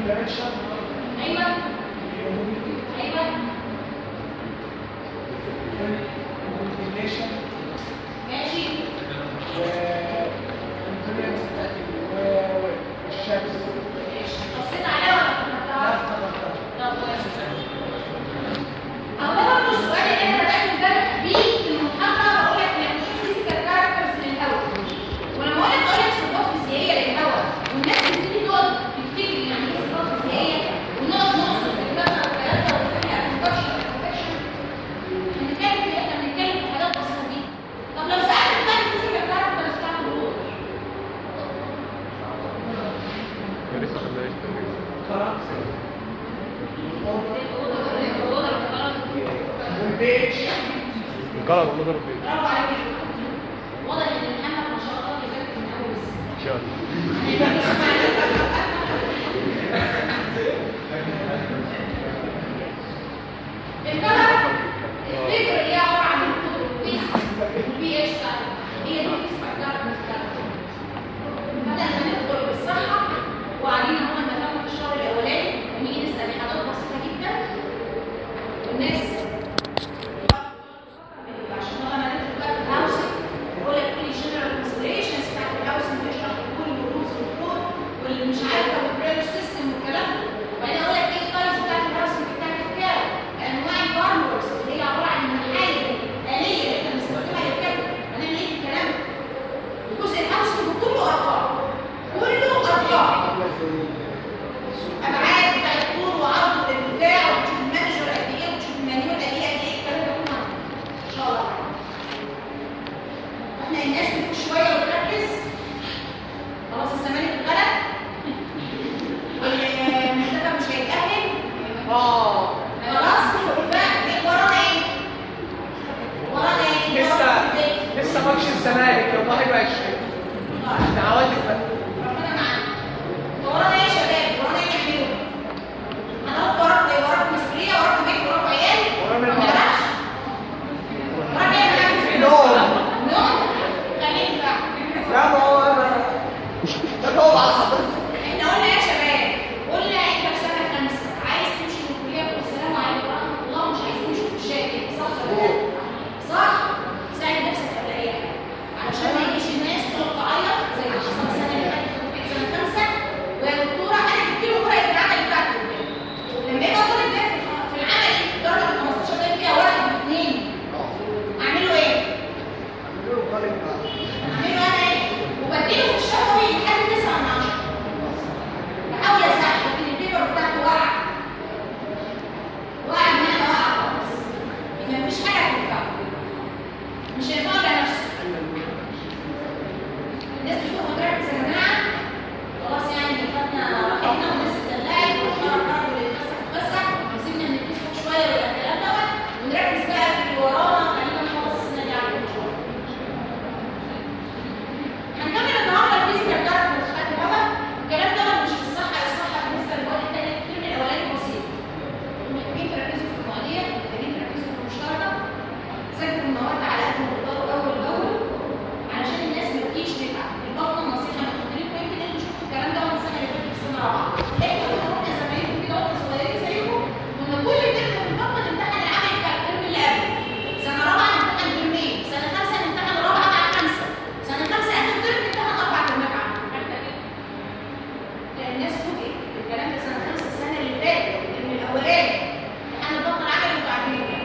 دايركشن ايوه ايوه والكونتينيشن ماشي والانفلونس بتاعت والشمس بصيت عليها ولا فهمتها؟ لا افتكرتها طب كويس. أهو ده برضه السؤال اللي أنا بدأت امبارح بيه في المحاضرة بقول لك يعني إيه physical characters للهواء. ولما أقول لك أقول لك صفات فيزيائية للهواء والناس بتبتدي تقعد تفتكر يعني إيه صفات فيزيائية ونقعد نوصف دماغنا والكلام ده ونفهم الكونفكشن والكونفكشن. هنتكلم في إيه؟ إحنا بنتكلم في حاجات بسيطة جدا. طب لو سألت بقى physical characters بتاعت الروح لسه خدناش تقريبا خلاص الأوضة الخلاص والبيتش القلم والله ضرب فيه برافو عليك واضح ان محمد ما شاء الله بيذاكر من اول السنه ان شاء الله الكلر الفكر اللي هي عباره عن البيس والبي اتش هي دي اسمها الكلر بدأنا ندخل بالصحة وقاعدين اهو نتفاهم في الشهر الأولاني ونيجي نسأل حاجات بسيطة جدا والناس عشان طبعا انا ندخل بقى في الهاوسنج بقول لك كل جنرال كونسيدريشنز بتاعت الهاوسنج بيشرح كل الرولز والفور واللي مش عارفه والبرير سيستم والكلام ده وبعدين اقول لك ايه التايبس بتاعت الهاوسنج بتاعت الكاب انواع البارمرز اللي هي عباره عن المحايد الاليه اللي احنا بنستخدمها للكاب هنعمل ايه في الكلام ده؟ الجزء الهاوسنج كله ارقام كله ارقام ابعاد بتاع الطول وعرض الارتفاع وتشوف المانجر قد ايه وتشوف المانيوال قد ايه قد ايه الكلام ده كله ان شاء الله احنا الناس تفوق شويه وتركز خلاص الزمان اتغلب والمكتبه مش هيتاهل اه خلاص ف- ورانا ايه؟ ورانا ايه؟ لسه ورانا إيه؟ لسه ماتش الزمالك يوم 21 دعواتك بقى ربنا معانا ورانا ايه يا شباب؟ ورانا ايه نعمله؟ هنقف وراكم ايه؟ وراكم مسؤوليه وراكم بيت وراكم عيال؟ ورانا ما المعرض. نعرفش ورانا ايه يا محمد؟ نوم نوم خليه ينفع لا ما هو انا ده هو على حضرتك احنا قلنا يا شباب قلنا انت في سنه خمسه عايز تمشي من الكليه تقول السلام عليكم ورحمه الله مش عايزين نشوف الشاكل صح ولا لا؟ صح؟ ساعد نفسك قبل اي حاجه علشان ما يجيش الناس تقعد تعيط زي ما حصل السنه اللي فاتت في سنه خمسه ويا دكتوره انا جبت له ورقه العمل بتاعته لما يبقى طالب ده في العمل درجه 15 جاي فيها ورقه باثنين اعمل له ايه؟ اعمل له انا ايه؟ وبديله في الشفوي لحد 9 من 10 بحاول اساعده لكن البيبر بتاعته وقع وقع بمعنى وقع خالص يبقى مفيش حاجه هتنفعه مش هينفعه لنفسه الناس بتشوف مدرس يا جماعه خلاص يعني خدنا راحتنا والناس اتدلعت والشهر خرج واللي اتفسح اتفسح وسيبنا من الفيسبوك شويه ولا الكلام دوت ونركز بقى في اللي ورانا خلينا نخلص السنه دي على ان شاء الله هنكمل النهارده الفيزيكال كاركترز بتاعت الهواء الكلام ده مش في الصحه الصحه بالنسبه للوقت الثاني الترم الاولاني بسيط محتاجين تركزوا في المواضيع محتاجين تركزوا في المشتركه ذاكروا النهارده على قد ما تقدروا اول باول علشان الناس ما تجيش تتعب البطن النصيحه انا قلت لكم يمكن انتوا شفتوا الكلام ده وانا السنه اللي فاتت في سنه رابعه احنا كنا رحنا زمايلكم كده واحنا صغيرين زيكم كنا كل ترم في البطن نمتحن العمل بتاع الترم اللي قبله سنه رابعه نمتحن ترمين سنه خمسه نمتحن رابعه مع خمسه سنه خمسه اخر ترم نمتحن اربع ترمات عمل لا الناس فوجئت الكلام ده سنه خمسه السنه اللي فاتت الترم الاولاني امتحان البطن العملي انتوا عارفين الكلام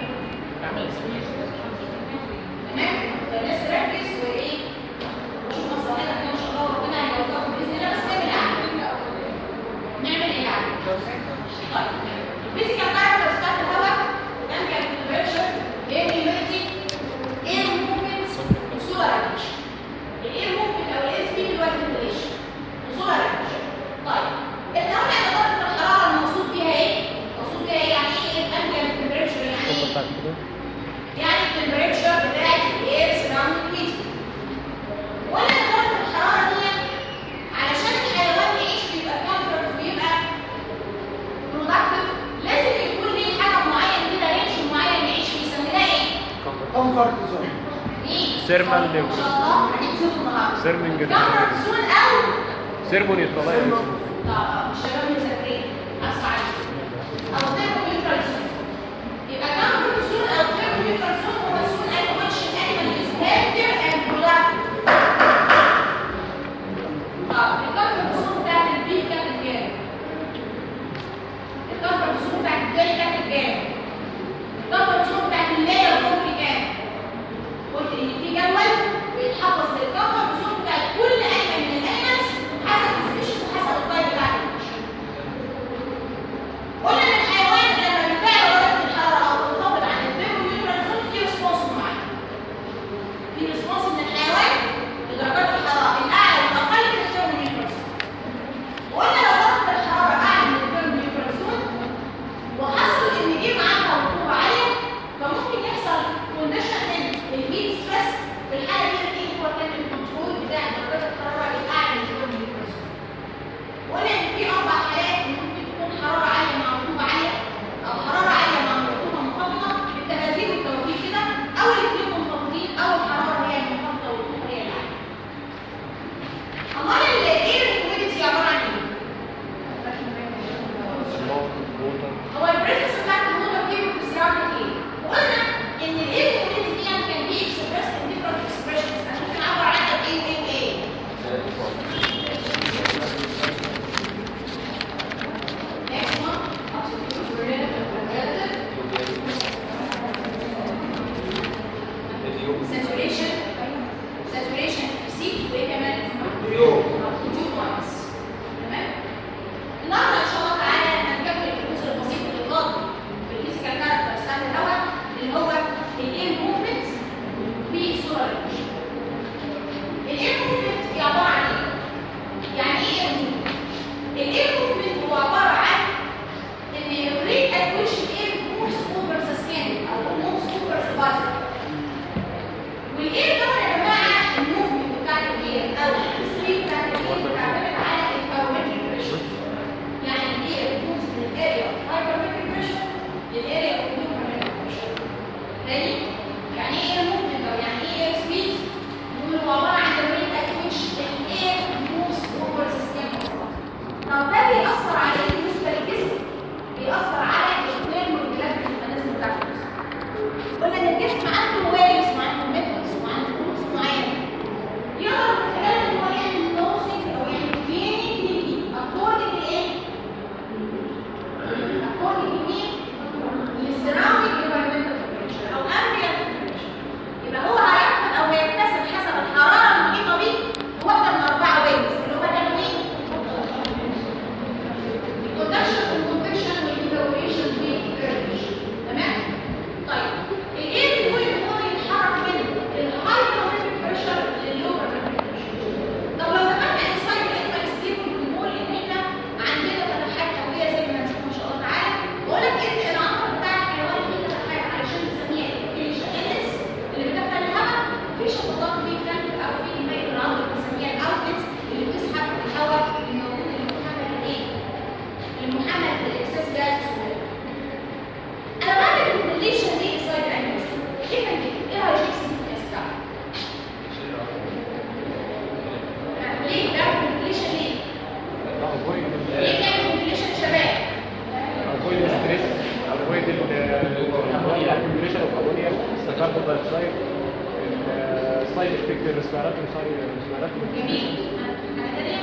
تمام فالناس تركز وايه وشوف مصلحتك ان شاء الله ربنا هيوفقكم باذن الله بس نعمل ايه نعمل ايه يعني طيب الفيزيكال كاركترز بتاعت الهواء امبيانت تمبريتشر اير هيوميديتي اير موفمنت وسولار راديشن الاير موفمنت او الاير سبيد اللي هو الفنتيليشن وسولار راديشن طيب احنا قلنا ان درجه الحراره المقصود بيها ايه؟ المقصود بيها ايه يعني ايه امبيانت تمبريتشر يعني ايه؟ بتاعت كده يعني التمبريتشر بتاعت الاير سراوندينج ميديا ولا درجه الحراره دي علشان الحيوان يعيش ويبقى كومفورت ويبقى برودكتيف لازم يكون ليه حاجه معينه كده رينج معين يعيش فيه يسميها ايه؟ كومفورت زون ايه؟ Thermal ان level. شاء الله هنكتبه النهارده Thermal level. كومفورت زون او سيرموني طلع طب الشباب مذاكرين او thermoneutral zone يبقى comfort zone او thermoneutral zone هو zone at which an animal is healthier and productive طب الكمفورت زون بتاعت البيف كانت كام؟ الكمفورت زون بتاعت الجاي كانت كام؟ الكمفورت زون بتاعت اللاير كوبري كام؟ قلت ان في جدول بيتحفظ للكمفورت زون بتاعت كل انيمال من الانيمالز حسب السبيشيز وحسب التايب بتاع الانيمال. قلنا ان الحيوان لما بيتابع درجه الحراره او بينخفض عن الثيرموميتر زون في ريسبونس معين. في ريسبونس من الحيوان لدرجات الحراره الاعلى والاقل من الثيرموميتر زون. وقلنا لو درجه الحراره اعلى من الثيرموميتر زون وحصل ان جه معاها رطوبه عاليه فممكن يحصل كونديشن ان الهيت ستريس في الحاله دي ايه هو كان الكنترول بتاع درجات الحراره الاعلى من الثيرموميتر زون. وقلنا ان في اربع حالات ممكن تكون حراره عاليه مع رطوبه عاليه او حراره عاليه مع رطوبه منخفضه بالتهذيب والتوفيق كده او الاثنين منخفضين او الحراره هي المنخفضه والرطوبه هي العاليه. امال الاير هيوميديتي عباره عن ايه؟ هو البريسس بتاعت الموضوع فيه في السراوند ايه؟ وقلنا ان الاير هيوميديتي دي كان بي اكسبريس ان ديفرنت اكسبريشنز انا ممكن اعبر عنها بايه وايه وايه؟ Next one, absolute relative relative saturation saturation seat وايه كمان؟ اليوم two points تمام؟ النهارده ان شاء الله تعالى هنكمل الجزء البسيط اللي فاضل في الفيزيكال كاركترز بتاعت الهواء اللي هو الاير موفمنت بصوره ريتش. الاير موفمنت هي عباره عن ايه؟ يعني ايه اير موفمنت؟ الاير موفمنت هو عباره عن ان الريت at which الاير moves over the skin او moves over the body والاير طبعا يا جماعه الموفمنت بتاعت الاير او السبيد بتاعت الاير بتعتمد على البارومتريك بريشر يعني الاير موفز من الاريا اوف هايبرمتريك بريشر للاريا اوف نيوبرمتريك بريشر تاني يعني ايه اير موفمنت او يعني ايه اير سبيد نقول هو عباره عن الريت at which الاير moves over the skin طب ده بيأثر على ايه بالنسبه للجسم؟ بيأثر على الثيرموديناميك ميكانيزم بتاع الجسم قلنا ان الجسم عنده ويفز وعنده ميثودز وعنده رولز معينه يقدر من خلال ان هو يعمل لوسنج او يعمل جيننج للهيت اكوردنج لايه؟ اكوردنج لمين؟ للسراوندنج انفيرمنتال تمبريتشر او امبيانت تمبريتشر يبقى هو هياخد او هيكتسب حسب الحراره المحيطه بيه واحده من اربعه ويفز اللي هم كانوا مين؟ الكوندكشن والكونفكشن والايفابوريشن والكيرفيشن تمام؟ طيب الايه بيقول ان هو يتحرك من الهايبرمتريك بريشر لللوبرمتريك بريشر طب لو دخلنا انسايد الانيمال ستيبل بنقول ان احنا عندنا فتحات هويه زي ما هنشوف ان شاء الله تعالى بقول لك ان العنبر بتاع الحيوان فيه فتحات علشان نسميها الانس اللي بتدخل الهواء في شفطات فيه كلب او في مايل العنبر بنسميها الاوتلتس اللي بتسحب الهواء الموجود المحمل الايه؟ المحمل بالاكسس جاز انا بعمل الكونديشن دي انسايد الانيمال كيف انت ايه هيجيك سيجنفيكانس بتاعها؟ ليه ده كونديشن ليه؟ ليه كان كونديشن شباب؟ avoid stress avoid الكومبريشن اوف امونيا الكربون دايوكسيد السايد افكت الريسبيراتوري سايد الريسبيراتوري جميل حاجه ثانيه؟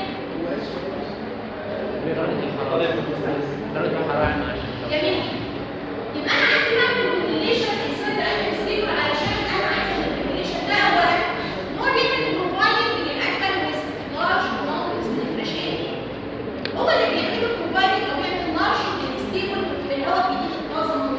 درجه الحراره جميل يبقى انا عايز اعمل كونديشن انسايد الانيمال ستيبل علشان انا عايز الكونديشن ده اولا ان هو بيعمل بروفايدنج للانيمال ويز لارج اماونتس من الفريش اير هو اللي بيعمل بروفايدنج او يعمل نارشنج للستيبل اللي هو الجديد الطازه من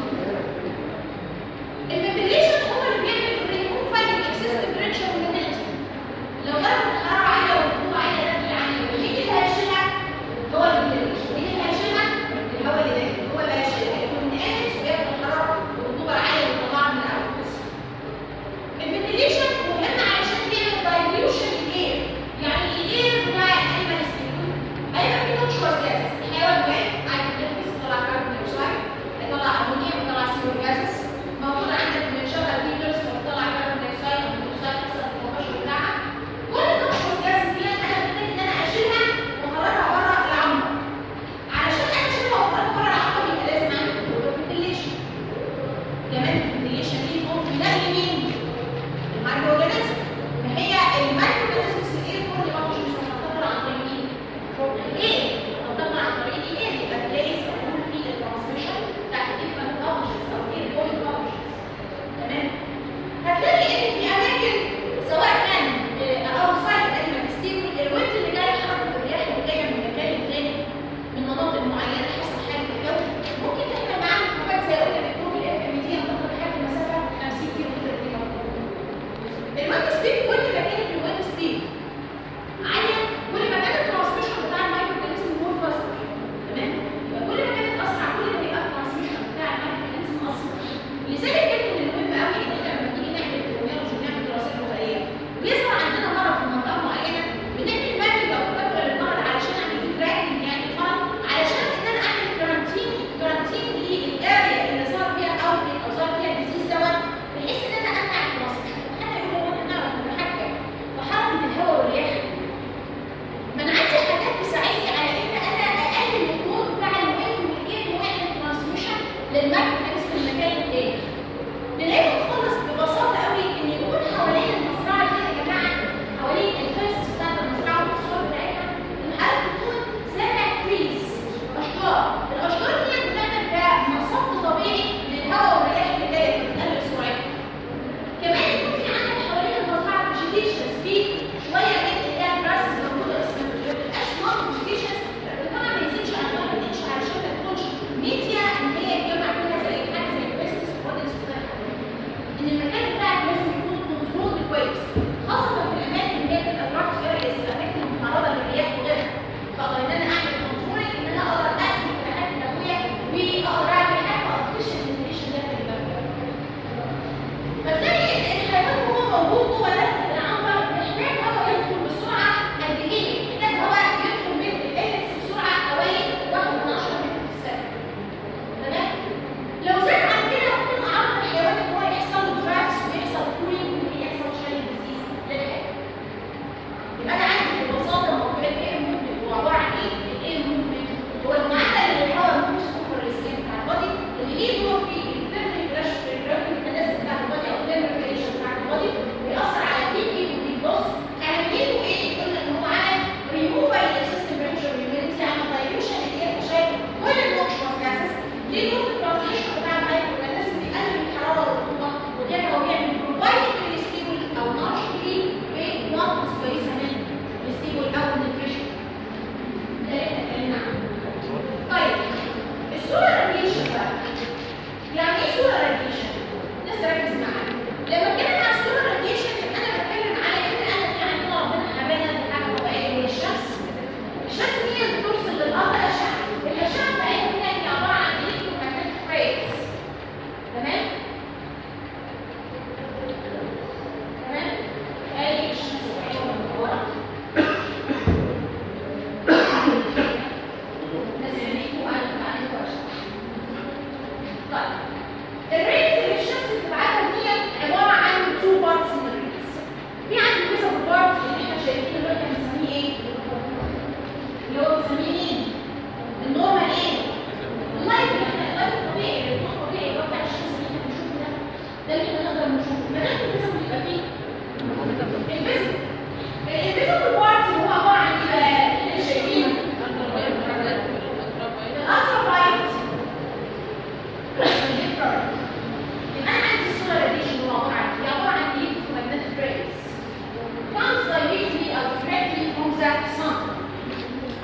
الفنتيليشن هو اللي بيعمل ريموف فايل اكسس تمبريتشر وهيوميديتي لو درجه الحراره عاليه والرطوبه عاليه ده اللي عاليه مين اللي هيشيلها هو الفنتيليشن مين اللي هيشيلها الهواء اللي داخل هو اللي هيشيلها يكون نقلت وياخد الحراره والرطوبه العاليه ويطلعها من الاول الفنتيليشن مهم علشان تعمل دايليوشن للاير يعني الاير بتاع الانيمال ستيبل هيبقى فيه ناتشورال جازز الحيوان واقف عايز يتنفس يطلع كربون دايوكسيد يطلع امونيا ويطلع سي او جازز موجود عندك بنشغل هيترز وبتطلع كربون دايوكسيد وبتوصل حسب النقاش بتاعها كل الناتشورال جازز دي انا محتاج ان انا اشيلها واخرجها بره العنبر علشان انا اشيلها واخرجها بره العنبر يبقى لازم اعمل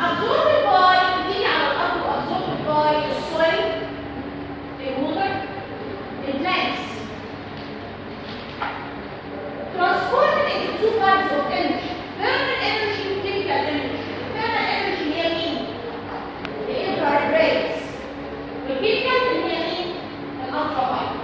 absorbed by بتيجي على الارض absorbed by السويل الووتر البلانتس transformed into two types of energy thermal energy و chemical energy thermal energy هي مين؟ الانفراريد rays والchemical اللي هي مين؟ الالترا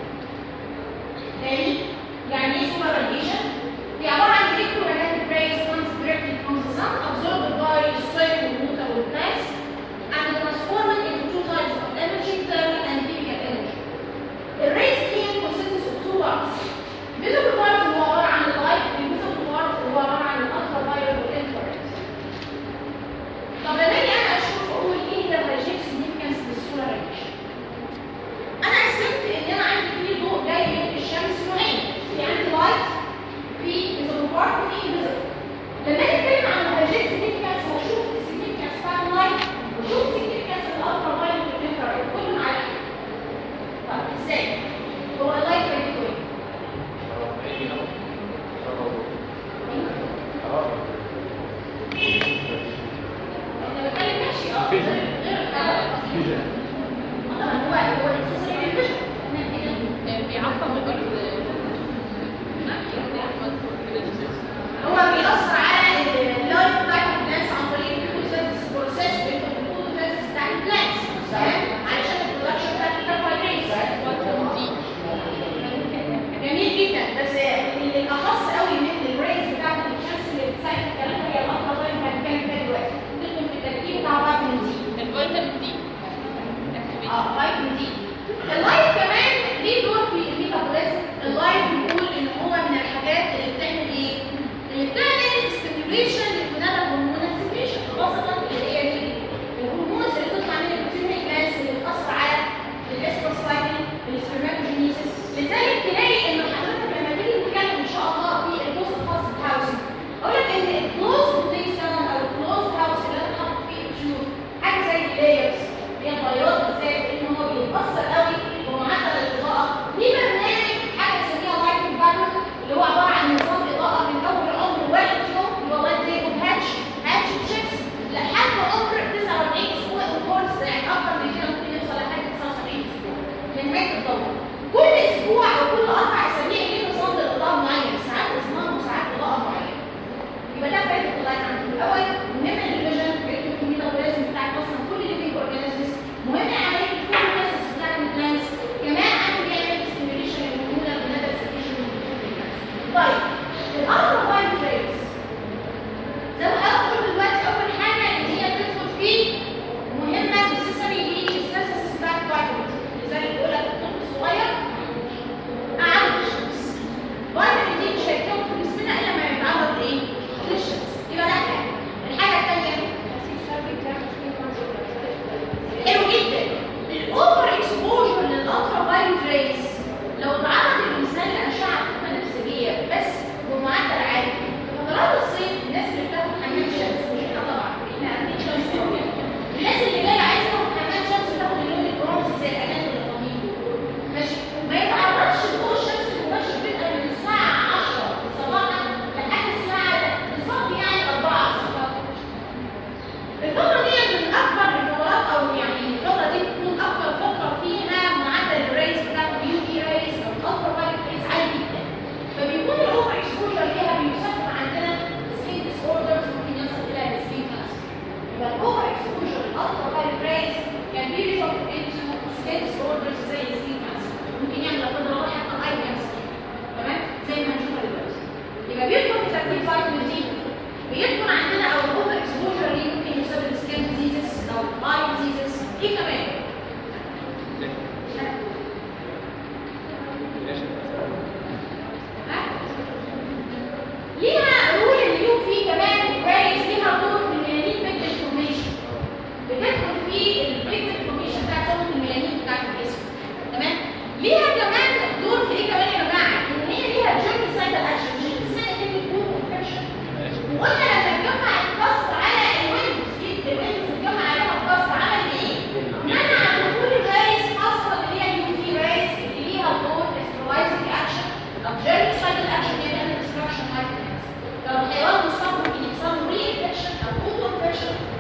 تاني يعني ايه solar radiation؟ هي عبارة عن electromagnetic rays comes directly from the sun absorbed by the soil and water and plants and transformed into two types of energy thermal and chemical energy The rays here consists of two parts. Visible part هو عبارة عن اللايت والفيزيبل part هو عبارة عن الالترا فايولت والانفراريد. طب لما اجي انا اشوف اقول ايه هي الهيجيك سيجنيفيكانس للسولار راديشن؟ انا قسمت ان انا عندي في ضوء جاي من الشمس نوعين، في عندي لايت في فيزيبل بارت وفي انفيزيبل. لما اجي اتكلم عن الهيجيك سيجنيفيكانس واشوف السيجنيفيكانس بتاع اللايت واشوف السيجنيفيكانس الالترا فايولت والانفراريد كلهم على ايه؟ طب ازاي؟ هو اللايت فايدته ايه؟ انا بتكلم ماشي اه غير غير فيجن طبعا هو هو الاساس الفيجن بيعطل الارض هو بيأثر على اللايف بتاعت البلانس عن طريق الفوتوسينثيسيس بروسيس الفوتوسينثيسيس بتاعت البلانس تمام علشان البرودكشن بتاعت الكربوهيدرات جميل جدا بس اللي الاخص قوي من الريز بتاعت الشمس اللي بتساعد في الكلام هي الالترا فايولت اللي هنتكلم فيها دلوقتي تدخل في التركيب بتاع فيتامين دي الفيتامين دي اه فيتامين دي اللايت كمان ليه دور في الميتابوليزم اللايت بيقول ان هو من الحاجات اللي بتعمل ايه اللي بتعمل ستيميوليشن للجنال هرمونال سكريشن خاصه اللي هي مين الهرمونز اللي بتطلع من البروتين جلاس اللي بتاثر على الاستروس سايكل السبرماتوجينيسيس لذلك تلاقي ان حضرتك لما تيجي تتكلم ان شاء الله في الجزء الخاص بالهاوسنج اقول لك ان الكلوز بليس داون او الكلوز هاوس اللي انا حاطط فيه الشيوخ حاجه زي اللايرز هي البياض بالذات ان هو بيتاثر قوي بمعدل الاضاءه ليه برنامج حاجه اسميها لايتنج باترن اللي هو عباره عن نظام اضاءه من اول عمر واحد يوم اللي هو وان داي اوف هاتش هاتش تشيكس لحد عمر 49 اسبوع الكورس يعني اكتر من كده ممكن يوصل لحد 79 اسبوع لنهايه الدوره كل اسبوع او كل اربع اسابيع ليه نظام اضاءه معين ساعات اسمها وساعات اضاءه معينه يبقى ده فايده اللايت عندي الاول مهم الفيجن بيكتب في الميتابوليزم بتاع اصلا كل الليفنج اورجانيزمز مهم عمليه الفوتوسينثيسيس بتاعت البلانتس كمان عنده بيعمل ستيميوليشن للهرمونال والنادر سكريشن طيب الالترا فايولت ريز زي ما حضرتك قلت دلوقتي اول حاجه ان هي بتدخل في مهمه نسيسري للسينثيسيس بتاعت الفيتامين لذلك بيقول لك الطفل الصغير قعد في الشمس فيتامين دي مش هيتكون في جسمنا الا لما يتعرض لايه؟ للشمس يبقى ده حاجه الحاجه الثانيه حلو جدا الاوفر اكسبوجر للالترا فايولت ريز لو تعرض الانسان لاشعه فوق بنفسجيه بس بمعدل عالي في فترات الصيف الناس اللي بتاخد حمام شمس مش احنا طبعا احنا عارفين شمس قوي الناس اللي جايه عايزه تاخد حمام شمس تاخد اللون البرونزي زي الاجانب القديم ماشي ما يتعرضش لضوء الشمس المباشر بيبقى من الساعه 10 صباحا لحد الساعه بالظبط يعني 4 صباحا الفترة دي من أكبر الفترات أو يعني الفترة دي بتكون أكبر فترة فيها معدل الريز بتاعت اليو في ريز أو الألترا فايولت ريز عالي جدا فبيكون الأوفر اكسبوجر ليها بيسبب عندنا سكين ديس اوردرز ممكن يصل إلى سكين كانسر يبقى الأوفر اكسبوجر للألترا فايولت ريز كان بي ريزولت انتو سكين ديس اوردرز زي السكين كانسر ممكن يعمل لا قدر الله حتى الاي كانسر تمام زي ما هنشوفها دلوقتي يبقى بيدخل في ترتيب فيتامين دي بيدخل عندنا او الاوفر اكسبوجر ليه ممكن يسبب سكين ديزيز او اي ديزيز ايه كمان؟ ها؟ ليها رول اليو في كمان ريز ليها دور في الميلانين بيج فورميشن بتدخل في البيج فورميشن بتاعت صوره الميلانين بتاعت الجسم تمام؟ ليها كمان دور في ايه كمان يا جماعه؟ ان هي ليها جيرمي سايتال اكشن جيرمي سايتال دي بتكون انفكشن وقلنا لما نجمع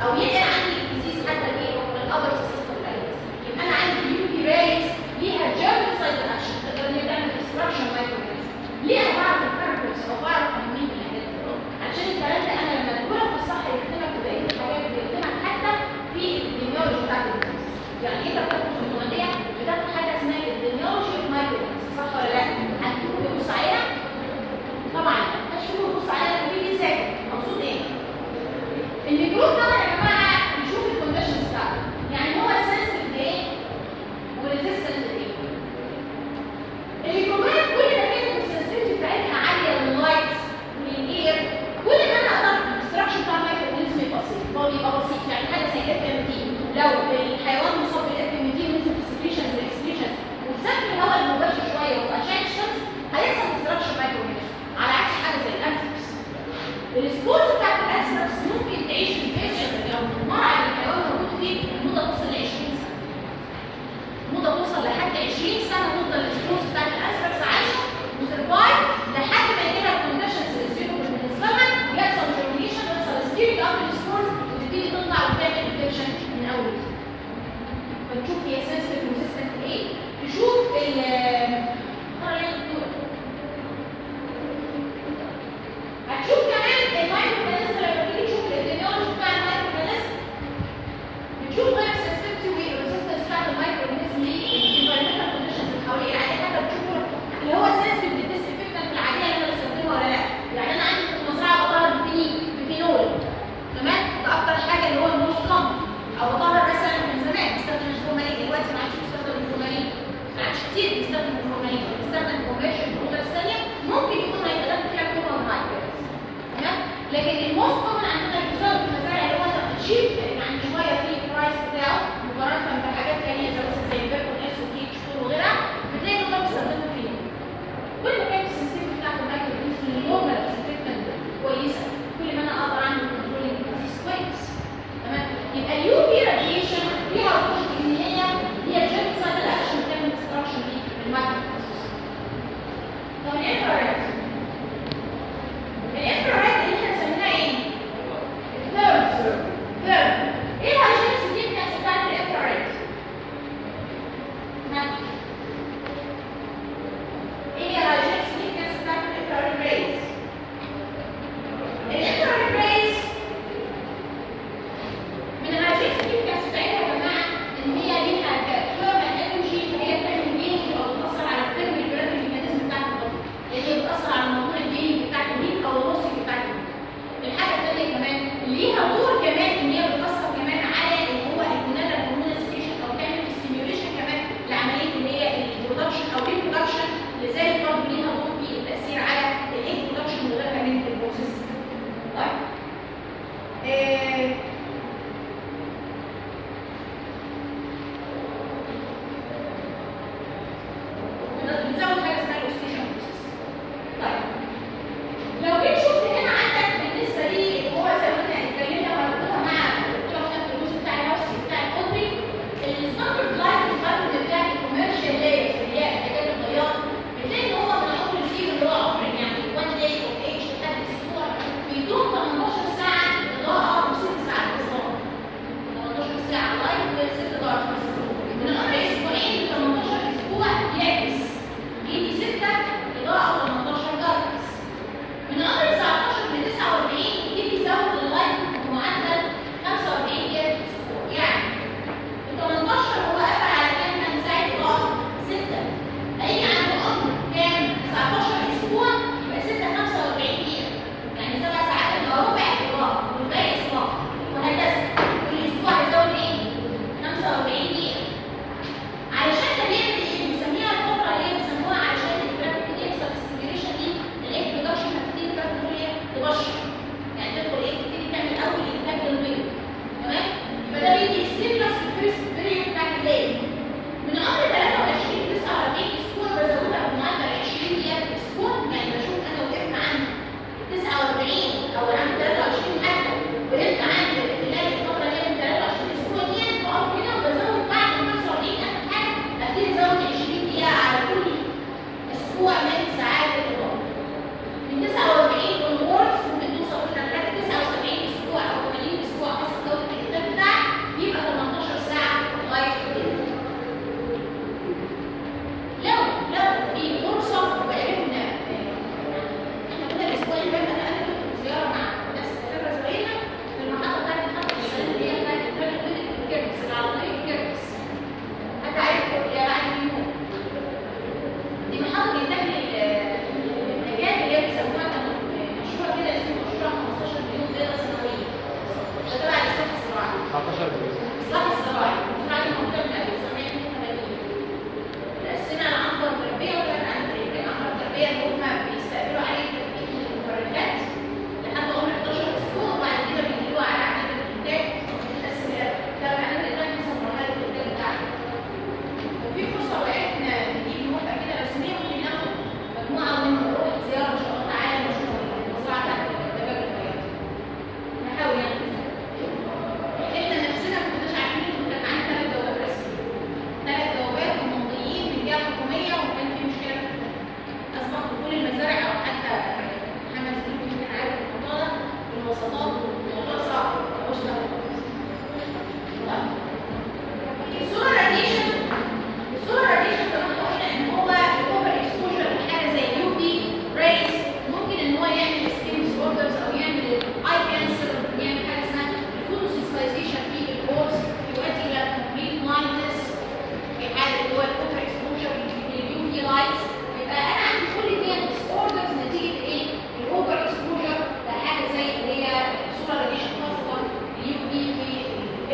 او ينقل عندي الديزيز حتى الايه الابر سيستم يبقى انا عندي اليو في ريز ليها جيرم سايد اكشن تقدر ان هي تعمل ديستراكشن مايكروبيز ليه بعرف الكاركترز او بعرف مين الحاجات دي عشان الكلام ده انا لما تقولها في الصح يكتبها في بقيه الحاجات بيكتبها حتى في الديميولوجي بتاعت الديزيز يعني انت بتاخد في المواضيع بتاخد حاجه اسمها الديميولوجي اوف مايكروبيز صح ولا لا؟ هتكون بتبص عليها طبعا اشوف بص عليها تقولي ازاي مقصود ايه؟ الميكروب طبعا يا جماعه نشوف الكونديشنز بتاعته يعني هو سنسيتيف لايه؟ وريزيستنت لايه؟ الميكروبات كل ما كانت السنسيتيفيتي بتاعتها عاليه لللايت وللاير كل ما انا اقدر الاستراكشر بتاع الميكروبوليزم يبقى بسيط هو يبقى بسيط يعني حاجه زي الاف ام تي لو الحيوان مصاب بالاف ام تي ونزل في السكريشنز والاكسكريشنز وسافر الهواء المباشر شويه وفي اشعه الشمس هيحصل استراكشر مايكروبوليزم على عكس حاجه زي الانفكس السبورز بتاعت الانفكس ممكن تعيش في الفيشن لو المرعى اللي الحيوان موجود فيه المده توصل ل 20 سنه مده توصل لحد 20 سنه تفضل السبورز بتاعت الانفكس عايشه وسرفايف لحد ما يجي لها الكونديشنز اللي سيبهم بالنسبه لها يحصل جيرميشن يحصل ستيرنج اب للسبورز وتبتدي تطلع وتعمل انفكشن من اول وجديد. فتشوف هي سنسيتيف ريزيستنت ايه تشوف ال ترى يا دكتور هتشوف كمان المايكروبلازم لما تيجي تشوف الابيديميولوجي بتاع المايكروبلازم بتشوف غير السنسيتيفيتي والريزستنس بتاعت المايكروبلازم للانفيرمنتال كونديشنز اللي حواليه يعني حتى بتشوفوا اللي هو سنسيتيف للديسانفكتنت العاديه اللي انا بستخدمها ولا لا يعني انا عندي في المزرعه بطهر بفينيل بفينول تمام ده اكتر حاجه اللي هو الموست كومن او بطهر مثلا من زمان بستخدم الفورمالين دلوقتي ما عادش بستخدم الفورمالين ما عادش كتير بيستخدم الفورمالين بيستخدم كوميرشال برودكتس ثانيه ممكن يكون هيبقى ده فيها فورمال مايكروبلازم تمام لكن الموست كومن عندنا الجزار في المزارع اللي هو انت بتشيل يعني شويه في البرايس بتاعه مقارنه بحاجات ثانيه زي مثلا زي البيركون اس وكيك شطور وغيرها بتلاقي دول بيستخدموا فيه كل ما كانت السيستم بتاعت المايكروبلازم النورمال سيستم كويسه كل ما انا اقدر اعمل كنترول للديزيز كويس تمام يبقى اليو في راديشن فيها وجود ان هي هي جيت سايكل اكشن بتعمل ديستراكشن للمايكروبلازم طب الانفراريد الانفراريد اللي احنا سميناها ايه؟ ثيرد ثيرد ايه الهايجينيك سيجنفكانس بتاعت الانفراريد؟ ها؟ ايه هي الهايجينيك سيجنفكانس بتاعت الانفراريد ريز؟ الانفراريد ريز من الهايجينيك سيجنفكانس بتاعتها يا جماعه ان هي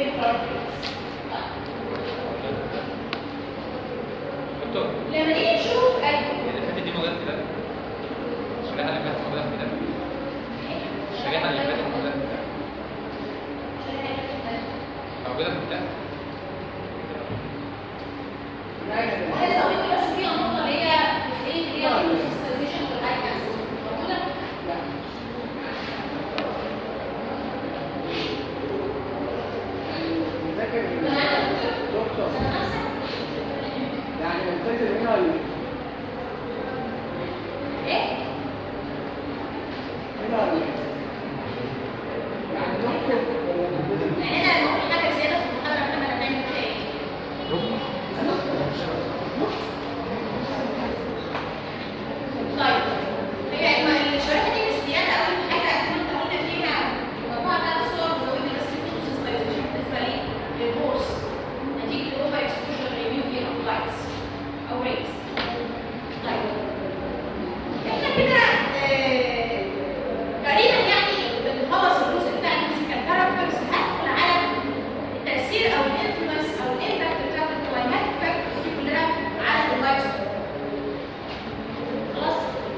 دكتور لما نيجي نشوف ال- اللي فاتت دي موجوده في ده الشريحه اللي فاتت موجوده في ده الشريحه اللي فاتت موجوده في ده موجوده في ده عايزة أقول لك بس في نقطة اللي هي جزئية اللي هي السيستميشن والأيكونز موجودة؟ نذاكر كان عندك دكتور سنة خمسة؟ يعني ننتظر هنا ال- إيه؟ هنا ال- يعني نكتب ولا ننتظر يعني أنا ممكن حاجة زيادة في المحاضرة محمد هتعمل فيها إيه؟ طيب هي الم- الشريحة دي مش زيادة أوي في حاجة كنا قلنا فيها مجموعة بتاعت الصور وزودنا بس في سنسيتايزيشن بالنسبة لي للهورس نتيجة الأوفر اكسبوجر ريفيو في لايتس أو ريتس طيب احنا كده آه، تقريبا يعني بنخلص الجزء بتاع الفيزيكال كاركترز هدخل على التأثير أو الانفلونس أو الإمباكت بتاعت الكلايماتيك فاكتورز دي كلها على اللايف ستايل خلاص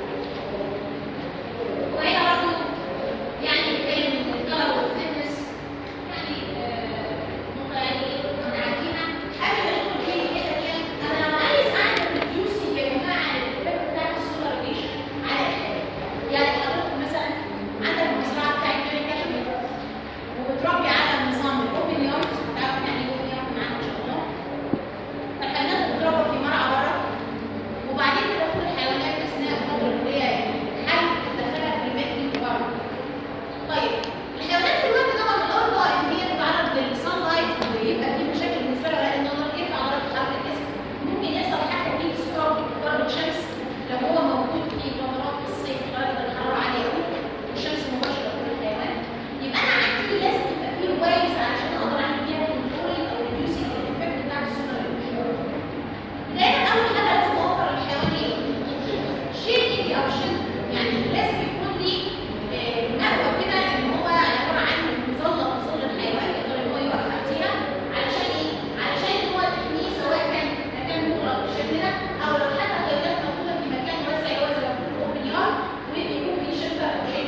وهنا برضه يعني بين الكلر والفتنس يعني آه، نقطة يعني نعديها قبل ما ندخل في الحتة دي أنا لو عايز أعمل ريديوسنج يا جماعة للإفكت بتاع السولار ريديشن على الحياة يعني حضرتك مثلا عندك المزرعة بتاعت جيري كاشمير وبتربي على نظام الأوبن يارد تعرف يعني إيه أوبن يارد معانا إن شاء الله فالحيوانات بتتربى في مرعى بره وبعدين تدخل الحيوانات اثناء الفتره اللي هي الحل تدخلها في الميتنج بره. طيب الحيوانات في الوقت ده من الارض ان هي تتعرض للصن لايت ويبقى في مشاكل بالنسبه لها لان النظر يرفع درجه حراره الجسم ممكن يحصل حتى في ستروك ضربه شمس لو هو موجود في فترات الصيف درجه الحراره عاليه قوي والشمس مباشره في الحيوان يبقى انا عندي لازم يبقى في وايز علشان اقدر اعمل فيها كنترول او ريديوسنج الايفكت بتاع السولار دايما اول حاجه لازم اوفر للحيوان ايه؟ شيلدنج او شيلد يعني لازم يكون لي آه، مأوى كده ان هو عباره عن مظله مظل الحيوان يقدر ان هو يقف تحتيها علشان ايه؟ علشان هو تحميه سواء كان مكان مغلق بالشكل ده او لو حتى الحيوانات موجوده في مكان واسع اللي هو زي ما بنقول اوبن يارد ويكون فيه شلتر او شيء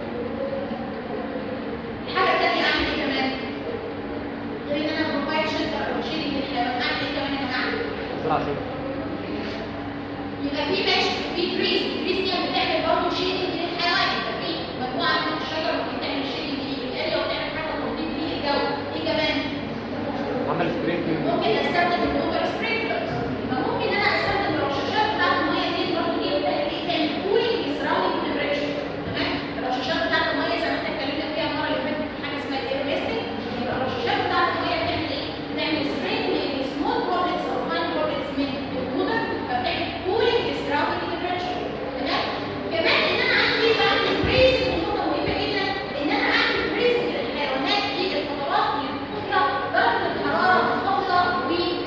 الحاجه الثانيه اعمل ايه كمان؟ غير ان انا بروفايد شلتر او شيلنج للحيوان اعمل ايه كمان يا جماعه؟ زراعة شغل يبقى في ماشي في تريز التريز دي بتعمل برضه شيدنج للحيوان يبقى في مجموعه من الشجر ممكن تعمل شيدنج للاريا وتعمل حاجه تنظيف للجو ايه كمان عمل سبرينكلينج ممكن استخدم الاوفر سبرينكلرز فممكن ان انا استخدم الرشاشات بتاعت الميه دي برضه دي بتعمل ايه تعمل كولينج للسراوندنج تمبريتشر تمام الرشاشات بتاعت الميه زي ما احنا اتكلمنا فيها المره اللي فاتت في حاجه اسمها الاير ميستنج يبقى الرشاشات بتاعت الميه بتعمل ايه؟ بتعمل سبرينج للسمول بروبلتس او فاين بروبلتس من الووتر فبتعمل كولينج للسراوندنج تمبريتشر تمام كمان ان انا عندي بعمل بريزنج نقطه مهمه جدا ان انا اعمل بريزنج للحيوانات في الفترات اللي بتكون فيها درجه الحراره منخفضه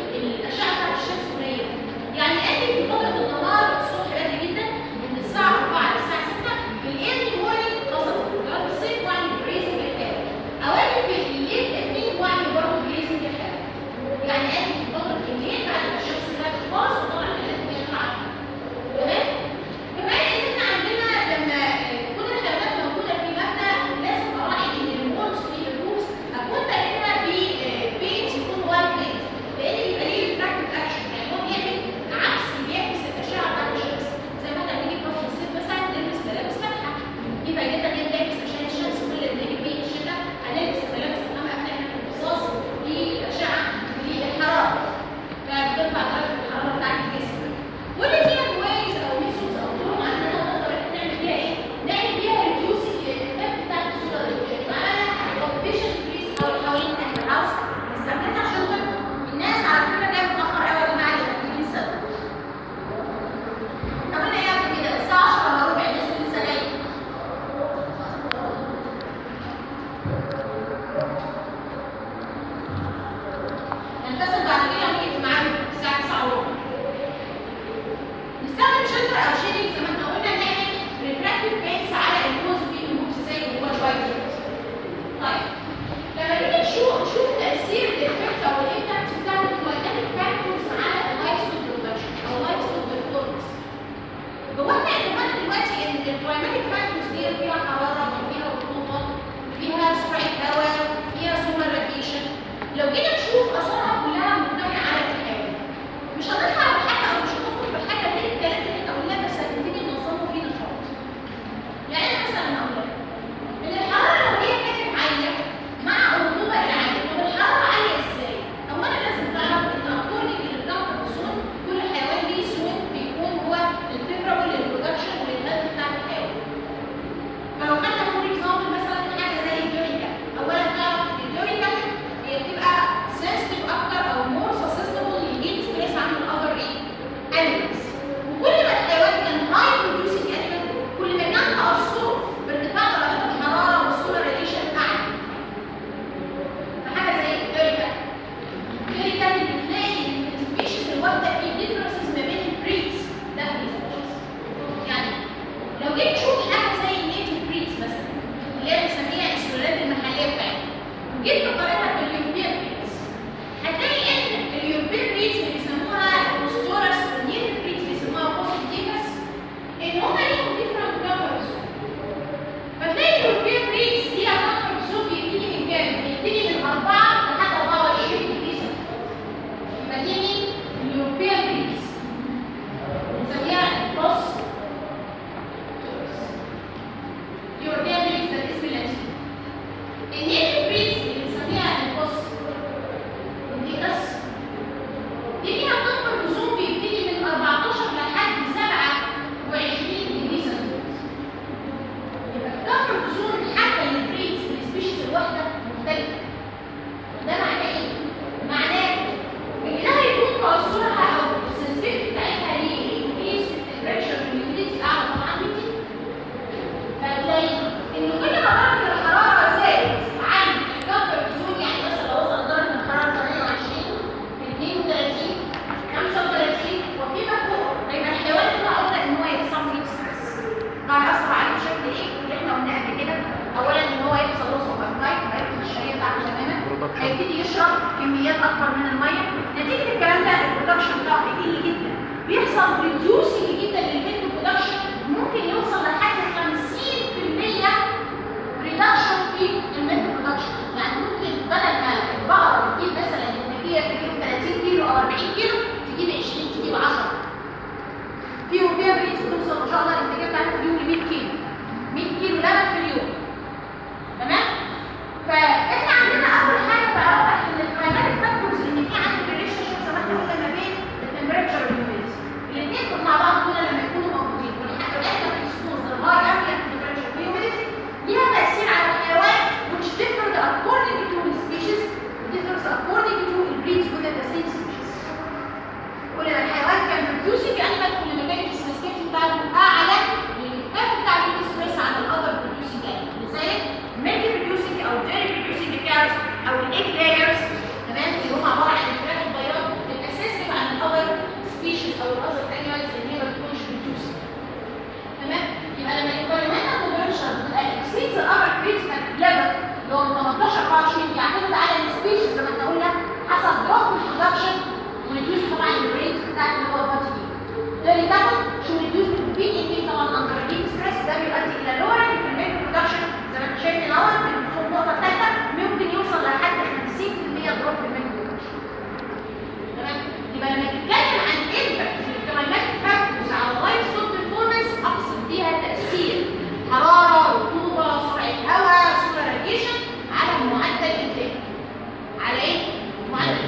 يبتدي يشرب كميات اكبر من الميه نتيجه الكلام ده البرودكشن بتاعه هيقل جدا بيحصل ريديوسنج جدا للميلك برودكشن ممكن يوصل لحد 50% ريدكشن في الميلك برودكشن يعني ممكن بدل ما البقره بتجيب مثلا النتيجه تجيب 30 كيلو او 40 كيلو تجيب 20 تجيب 10 في يوميا بريس توصل ما شاء الله الانتاجيه بتاعتها في اليوم ل 100 كيلو 100 كيلو لبن في اليوم تمام فاحنا عندنا اول حاجه تعرفها ان البرايمري فاكتورز ان في عندك ريليشن شيب زي ما احنا قلنا ما بين التمبريتشر والهيوميديتي الاثنين مع بعض دول لما يكونوا موجودين والحيوانات لما تكسبوز للهاي امبيانت تمبريتشر والهيوميديتي ليها تاثير على الحيوان which differs according to the species differs according to the breeds within the same species كل ما الحيوان كان producing animal كل ما كانت السنسيتيفيتي بتاعته اعلى للايفكت بتاع الستريس على الاذر producing animal لذلك milk producing او dairy producing cows او الايج layers تمام اللي هم عباره عن الفراخ البياض الاساسي عن الاذر species او الاذر animals اللي هي ما بتكونش producing تمام يبقى لما الانفيرمنتال كونفرشن بتبقى exceeds the upper critical level اللي هو من 18 24 بيعتمد على السبيشيز زي ما احنا قلنا حصل دروب في البرودكشن وريديوس طبعا الريت بتاع اللي هو بادي تاني طبعا شو ريديوس البي ان بي طبعا اندر هيت ستريس ده بيؤدي الى لورنج في الميلك برودكشن زي ما انت شايف هنا اهو في النقطه الثالثه ممكن يوصل لحد 50% دروب في الميلك برودكشن تمام يبقى لما تتكلم عن امباكت الكلايماتيك فاكتورز على اللايف ستوك بيرفورمانس اقصد بيها تاثير حراره رطوبه سرعه هواء سولار راديشن على معدل الانتاج على ايه؟ معدل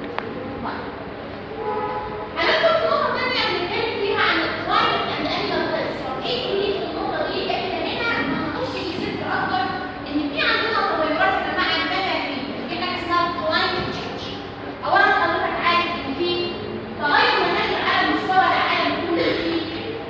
هندخل في نقطه ثانيه بنتكلم فيها عن الكلايمت اند انيمال هيلث طب ايه اللي في النقطه دي احنا هنا ما نخش في سر اكتر ان في عندنا تغيرات يا جماعه بما في في حاجه اسمها كلايمت تشينج اولا حضرتك عارف ان في تغير مناخي على مستوى العالم كله في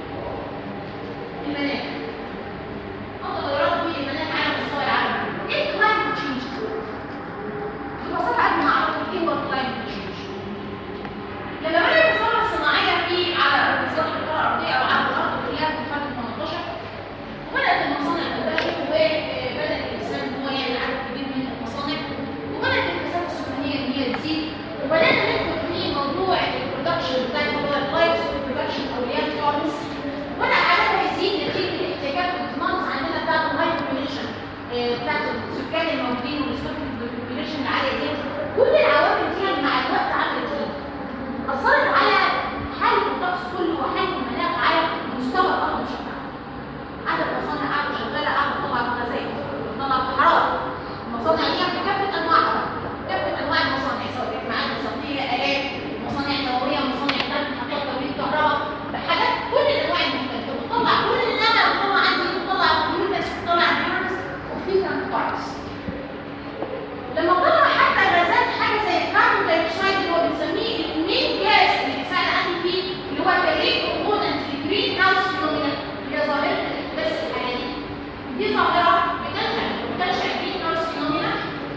المناخ او تغيرات في المناخ على مستوى العالم كله ايه الكلايمت تشينج ببساطه قبل ما اعرف ايه هو الكلايمت تشينج لما بدأت الثورة الصناعية في على سطح الكرة الأرضية أو على الأرض كلها في القرن ال 18 وبدأت المصانع تنتشر وبدأ الإنسان إن هو يعمل عدد كبير من المصانع وبدأت المسافة السكانية إن هي تزيد وبدأنا ندخل في موضوع البرودكشن بتاع اللي هو اللايف ستوك برودكشن أو اليان فارمز وبدأ عددها يزيد نتيجة الاحتياجات والديماندز عندنا بتاعت الهاي بوبيليشن بتاعت السكان الموجودين والستوك بوبيليشن العالية دي كل العوامل دي مع الوقت عملت ايه؟ أثرت على حالة الطقس كله وحالة المناخ على مستوى الأرض بشكل عام. عدد المصانع قاعدة شغالة قاعدة تطلع في غازات تطلع في حرارة. المصانع دي بكافة أنواعها كافة أنواع المصانع سواء كانت معادن صناعية آلات مصانع نووية مصانع ثانية محطات توليد كهرباء حاجات كل الأنواع المختلفة بتطلع كل اللي أنا بطلع عندي بتطلع كمبيوترز بتطلع فيروس وفي بارتس لما طلع حتى غازات حاجه زي الكربون دايوكسيد اللي هو بنسميه المين جاز اللي بيساعد عندي فيه اللي هو تغيير كومبوننت الجرين هاوس فينومينا اللي هي ظاهره الاحتباس الحراري دي ظاهره بتنشا بتنشا الجرين هاوس فينومينا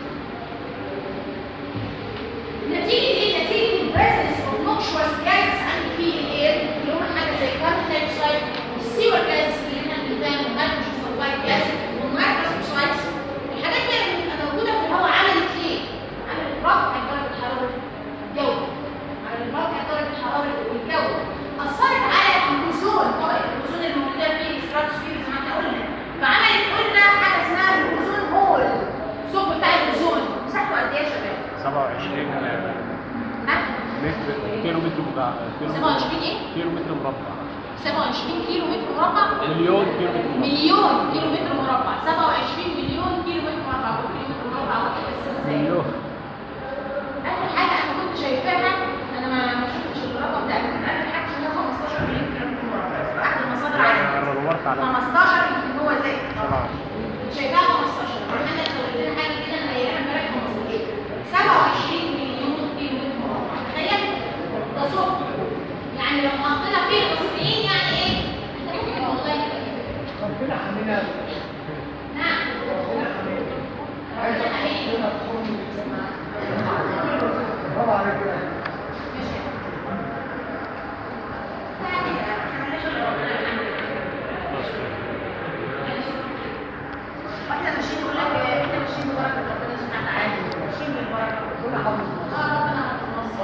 نتيجه ايه؟ نتيجه البريزنس اوف نوكشوس جازز عندي في الاير اللي هم حاجه زي الكربون دايوكسيد والسيور جازز اللي هنا الميثان والهيدروجين سلفايد جاز والنيتروس اوكسايدز الحاجات دي لما بتبقى موجوده في الهواء عملت ايه؟ عملت رفع درجه حراره الجو عملت رفع درجه حراره الجو اثرت على الاوزون طبقه الاوزون الموجوده في الستراتوسفير زي ما احنا قلنا فعملت قلنا حاجه اسمها الاوزون هول الثقب بتاع الاوزون مساحته قد ايه يا شباب؟ 27 ها؟ متر كيلو متر مربع كيلو 27 ايه؟ كيلو متر مربع 27 كيلو متر مربع مليون كيلو متر مربع مليون كيلو متر مربع 27 مليون كيلو متر مربع كيلو متر مربع واحد بس ازاي؟ مليون اخر حاجه انا كنت شايفاها انا ما ما شفتش الرقم ده انا كنت اخر حاجه شايفاها 15 مليون كيلو متر مربع في احد المصادر عندي انا دورت على 15 يمكن هو زي 27 شايفاها 15 محمد زود لنا حاجه كده انا قايلها امبارح 15 27 مليون كيلو متر مربع تخيل ده صوت يعني لو حطينا فيه المصريين يعني ايه؟ انت ممكن والله يبقى كده. ربنا حمينا نعم ربنا حمينا عايز احط لنا في خرم السماء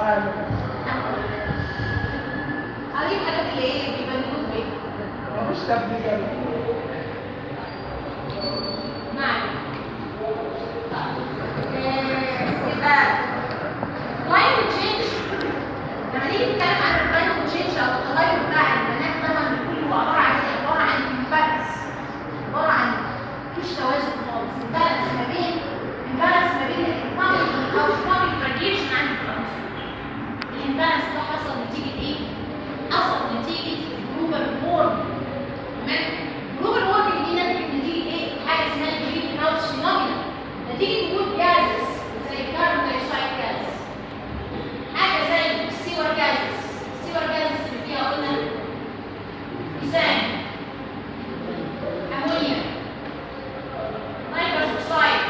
هذه الحاجات اللي ايه بيبنوك بيها مش تبديل نعم يبقى climate change لما نيجي نتكلم عن climate change او التغير بتاع المناخ طبعا بيكون هو عباره عن ايه؟ عباره عن imbalance عباره عن مفيش توازن خالص imbalance ما بين imbalance ما بين economic او economic radiation عند العنصر الامبالانس ده حصل نتيجه ايه؟ حصل نتيجه جلوبال وورمنج تمام؟ جلوبال وورمنج دي نتيجه نتيجه ايه؟ حاجه اسمها جرين هاوس فينومينا نتيجه وجود جازز زي الكربون دايوكسيد جاز حاجه زي السيور جازز السيور جازز اللي فيها قلنا ميثان امونيا نيتروس اوكسايد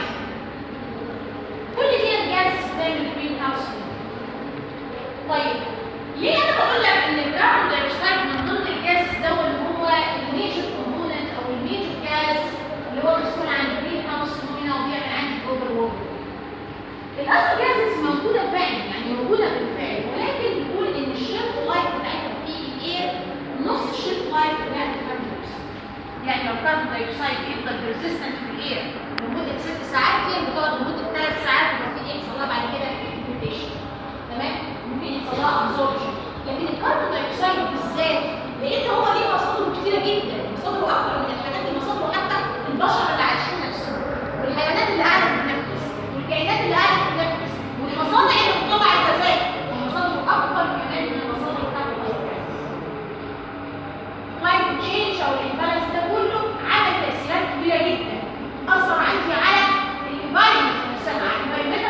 كل دي جازز بتعمل جرين هاوس طيب ليه انا بقول لك ان الكربون دايوكسيد من ضمن الجاز ده اللي هو الميجر كومبوننت او الميجر جاز اللي هو مسؤول عن الجرين هاوس فينومينا وبيعمل عندي جلوبال وورمنج الاصل جازز موجوده فعلا يعني موجوده بالفعل ولكن بيقول ان الشيلف لايف بتاعتها في الاير نص الشيلف لايف بتاع الكربون دايوكسيد يعني لو الكربون دايوكسيد يفضل ريزيستنت في الاير لمده ست ساعات هي بتقعد لمده ثلاث ساعات وممكن يحصل لها بعد كده اكتيفيشن تمام ممكن يحصل لها ابزوربشن لكن الكربون دايوكسيد بالذات لان هو ليه مصادره كتيره جدا مصادره اكتر من الحاجات اللي مصادره حتى البشر اللي عايشين نفسهم والحيوانات اللي قاعده بتتنفس والكائنات اللي قاعده بتتنفس والمصانع اللي بتطلع الغازات مصادره اكبر كمان من المصادر بتاعت الغازات climate change او الامبالانس ده كله عمل تاثيرات كبيره جدا اثر عندي على الانفايرمنت نفسها على الانفايرمنت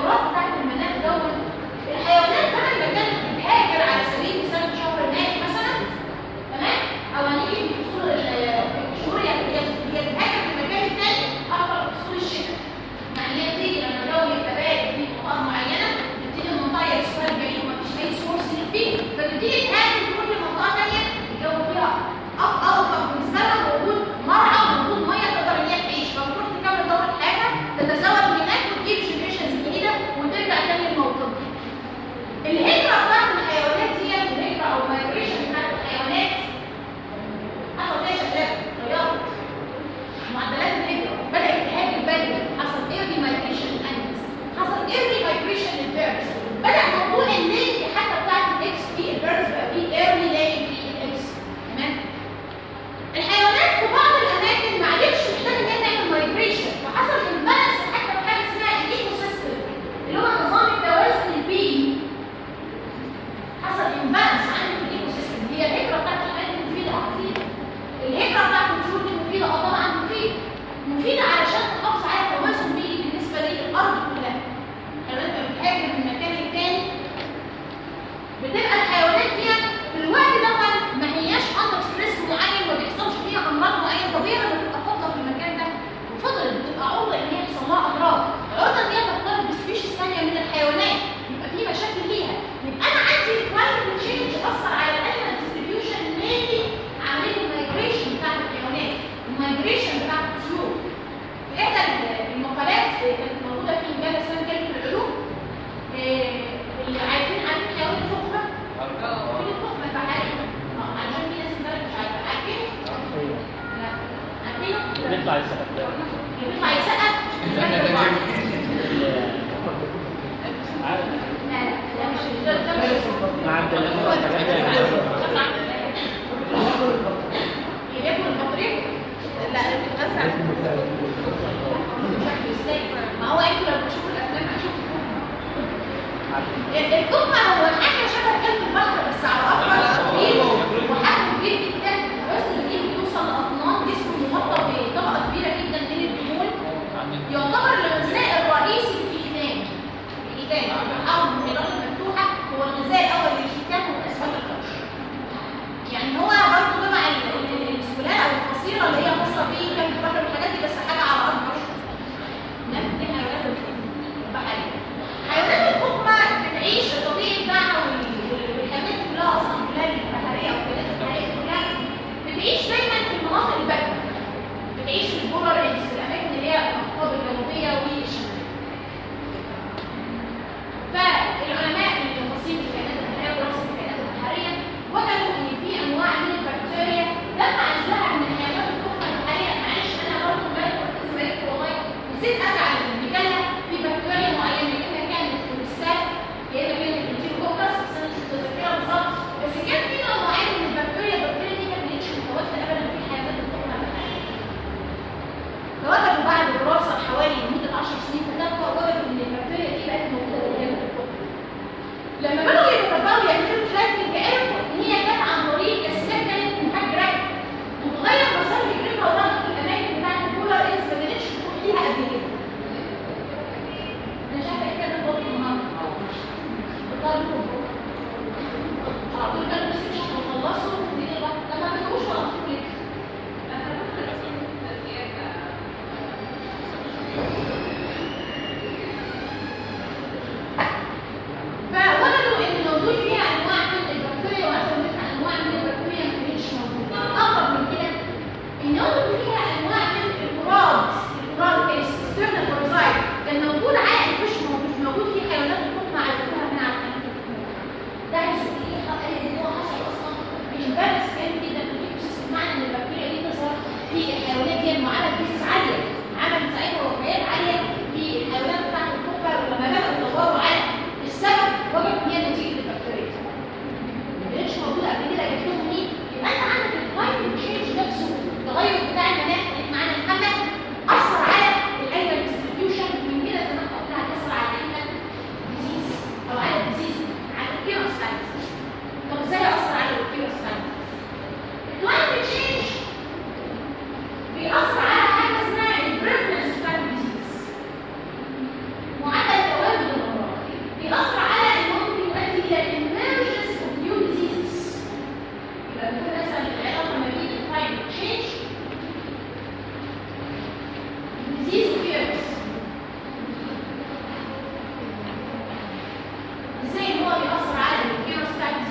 التغيرات بتاعت المناخ دوت الحيوانات بدل ما كانت بتهاجر على سبيل المثال في شهر مايو مثلا تمام او هنيجي في فصول ال- في الشهور هي هي هي بتهاجر في المكان الثاني اكتر في فصول الشتاء يعني هي بتيجي لما الجو يبقى بارد في منطقه معينه بتبتدي المنطقه يحصلها الجليد ومفيش اي سورس فيه فبتبتدي تهاجر في كل منطقه ثانيه الجو فيها افضل بالنسبه لها وجود مرعى ووجود ميه تقدر ان هي تعيش فالمفروض تكمل دوره حياتها تتزاوج هناك وتجيب جنريشنز جديده وترجع تاني لموطنها الهجره بتاعت الحيوانات دي الهجره او المايجريشن بتاعت الحيوانات حصل فيها شباب غيرت معدلات الهجره بدات تهاجر بدري حصل ايرلي مايجريشن للانيمالز حصل ايرلي مايجريشن للبيردز بدا موضوع الليل حتى بتاعت الاكس في البيردز بقى فيه ايرلي ليل في الاكس تمام الحيوانات في بعض الاماكن ما عادتش محتاجه ان هي تعمل مايجريشن فحصل امبالانس حتى في حاجه اسمها الايكو سيستم اللي هو نظام التوازن البيئي حصل امبالانس عنده في الايكو سيستم هي الهجره بتاعت الحيوانات مفيده اه مفيده الهجره بتاعت الطيور دي مفيده اه طبعا مفيده مفيده علشان تحافظ على توازن بيئي بالنسبه للارض كلها الحيوانات لما بتهاجر من مكان للتاني بتبقى الحيوانات دي في الوقت ده ما هياش اندر ستريس معين ما بيحصلش فيها امراض معين طبيعي بتبقى فاضله في المكان ده وفضلت بتبقى عرضه ان هي يحصل لها امراض عرضه ان هي تختلط بسبيشيز ثانيه من الحيوانات يبقى في مشاكل ليها يبقى انا عندي كلايمت تشينج اثر على الانيمال ديستريبيوشن مينلي عمليه المايجريشن بتاعت الحيوانات المايجريشن بتاعت الطيور في احدى المقالات كانت موجوده في مجله سنه كلمه العلوم إيه، اللي عارفين عارفين حيوان الفقمه عارفين الفقمه البحري اه عشان في ناس امبارح مش عارفه عارفين لا عارفينه نطلع السقف ده اللي بيطلع يسقف عارف لا لا ده مش ده ده مش ما عندنا الحاجات دي ياكل البطريق لا بتتغذى شكله ازاي ما هو انتوا لو بتشوفوا الافلام هتشوفوا الفقمة هو حاجة شبه كلب البحر بس على أكبر كبير وحجمه كبير جدا وزن الجيل بيوصل لأطنان جسمه مغطى بطبقة كبيرة جدا من الدهون يعتبر الغذاء الرئيسي في الإيدان الإيدان الأرض الحيران المفتوحة هو الغذاء الأول للحيتان وأسفل القرش يعني هو برضه تبع ال- ال- السلالة أو الفصيلة اللي هي خاصة بيه كلب البحر والحاجات دي بس حاجة على أرض مش نفس دي حيوانات البحرية حيوانات الفقمة بتعيش الطبيعي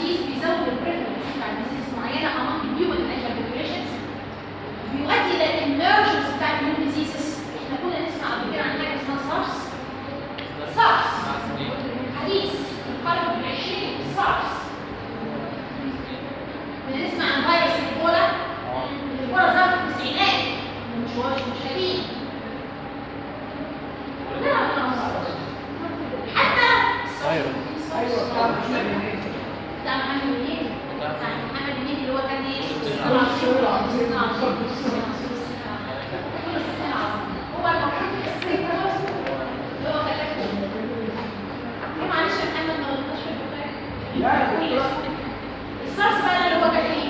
ديزيز بيزود البريفرنس بتاع ديزيز معينه among human animal populations بيؤدي الى الاميرجنس بتاع النيو ديزيزز احنا كنا نسمع قبل كده عن حاجه اسمها سارس سارس حديث في القرن العشرين سارس بنسمع عن فيروس الايبولا الايبولا ظهر في التسعينات مش مش مش قديم لا لا حتى فيروس. بتاع محمد منير بتاع محمد منير اللي هو كان ايه؟ هو المفروض في السجن اللي هو خلاك إيه معلش يا محمد ما غلطناش في البخاري الصرص بقى اللي هو كان ايه؟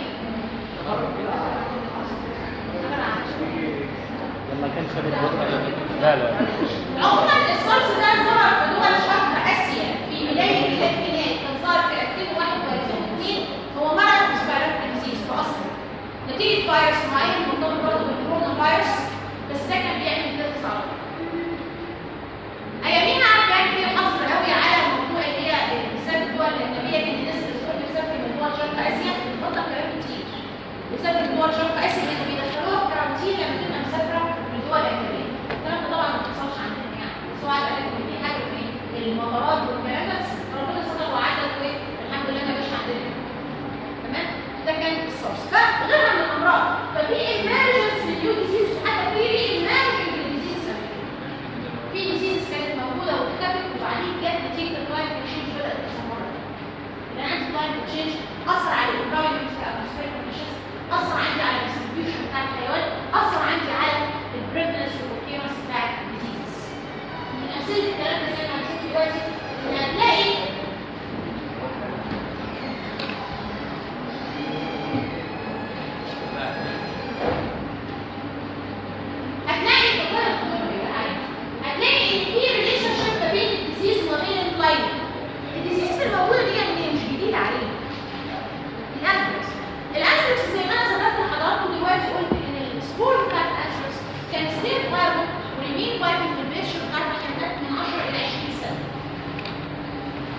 لما كان شاب البطل لا لا عموما الصرص ده ظهر في دول شرق اسيا في بدايه الالفينات كان ظهر في 2001 و2002 هو مرض ريسبيراتوري ديزيز في اصله نتيجه فيروس معين مرتبط برضه بالكورونا فيروس بس ده كان بيعمل كده على طول اياميها كان في حظر قوي على موضوع اللي هي بسبب الدول الاجنبيه دي الناس اللي بتروح تسافر من دول شرق اسيا بتطلع كلام كتير بسبب دول شرق اسيا اللي بيدخلوها في كارانتين لما تبقى مسافره من دول اجنبيه الكلام ده طبعا ما بيحصلش عندنا يعني بس هو عايز اقول ان في حاجه في المطارات والكلام ده بس ربنا ستر وعدل والحمد لله ما جاش عندنا تمام ده كان السورس فغيرها من الامراض ففي emergence نيو ديزيز حتى في ري emerging ديزيز في ديزيز كانت موجوده واختفت وبعدين جت نتيجه الكلايمت تشينج بدات تستمر الانتي كلايمت تشينج اثر على الانفايرمنت في الاتموسفير كونديشنز اثر عندي على الديستريبيوشن بتاع الحيوان اثر عندي على البريفلنس والاوكيرنس بتاع الديزيز من امثله الكلام ده زي ما هنشوف دلوقتي ان هتلاقي هتلاقي هتلاقي ان في ريليشن شيب ما بين الديزيز وما بين الكلايمت الديزيز الموجوده دي يعني مش جديده علينا الانثركس الانثركس زي ما انا ذكرت لحضراتكم دلوقتي قلت ان السبور بتاع الانثركس كان ستيل فايبل وريمين فايبل في البيشن بتاع الحيوانات من 10 الى 20 سنه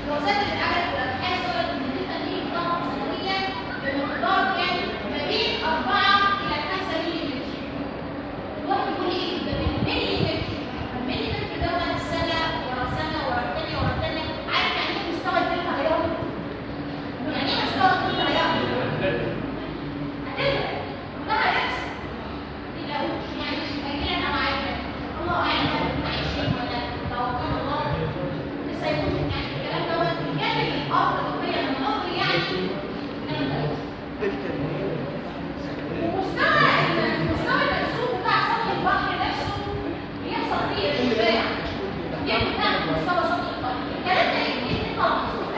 الدراسات اللي اتعملت والابحاث ثبتت ان النسبه دي بتضخم سنويا بمقدار يعني ما بين 4 الى 5 مللي متر الواحد يقول ايه ده ملي متر الملي متر دوت سنه ورا سنه ورا الثانيه ورا الثانيه عارف يعني ايه مستوى الدلتا هيقل؟ يعني ايه مستوى الدلتا هيقل؟ هتغرق كلها هيحصل تقلقوش يعني مش مأجلة انا عارفه الله اعلم عايشين ولا توكل الله لسه يكون يعني الكلام دوت بيكمل الارض الطبيعيه من الارض يعني الكلام ده ومستوى مستوى المنسوب بتاع سطح البحر نفسه بيحصل فيه ارتفاع يرتفع مستوى سطح البحر الكلام ده يمكن يطلع محسوب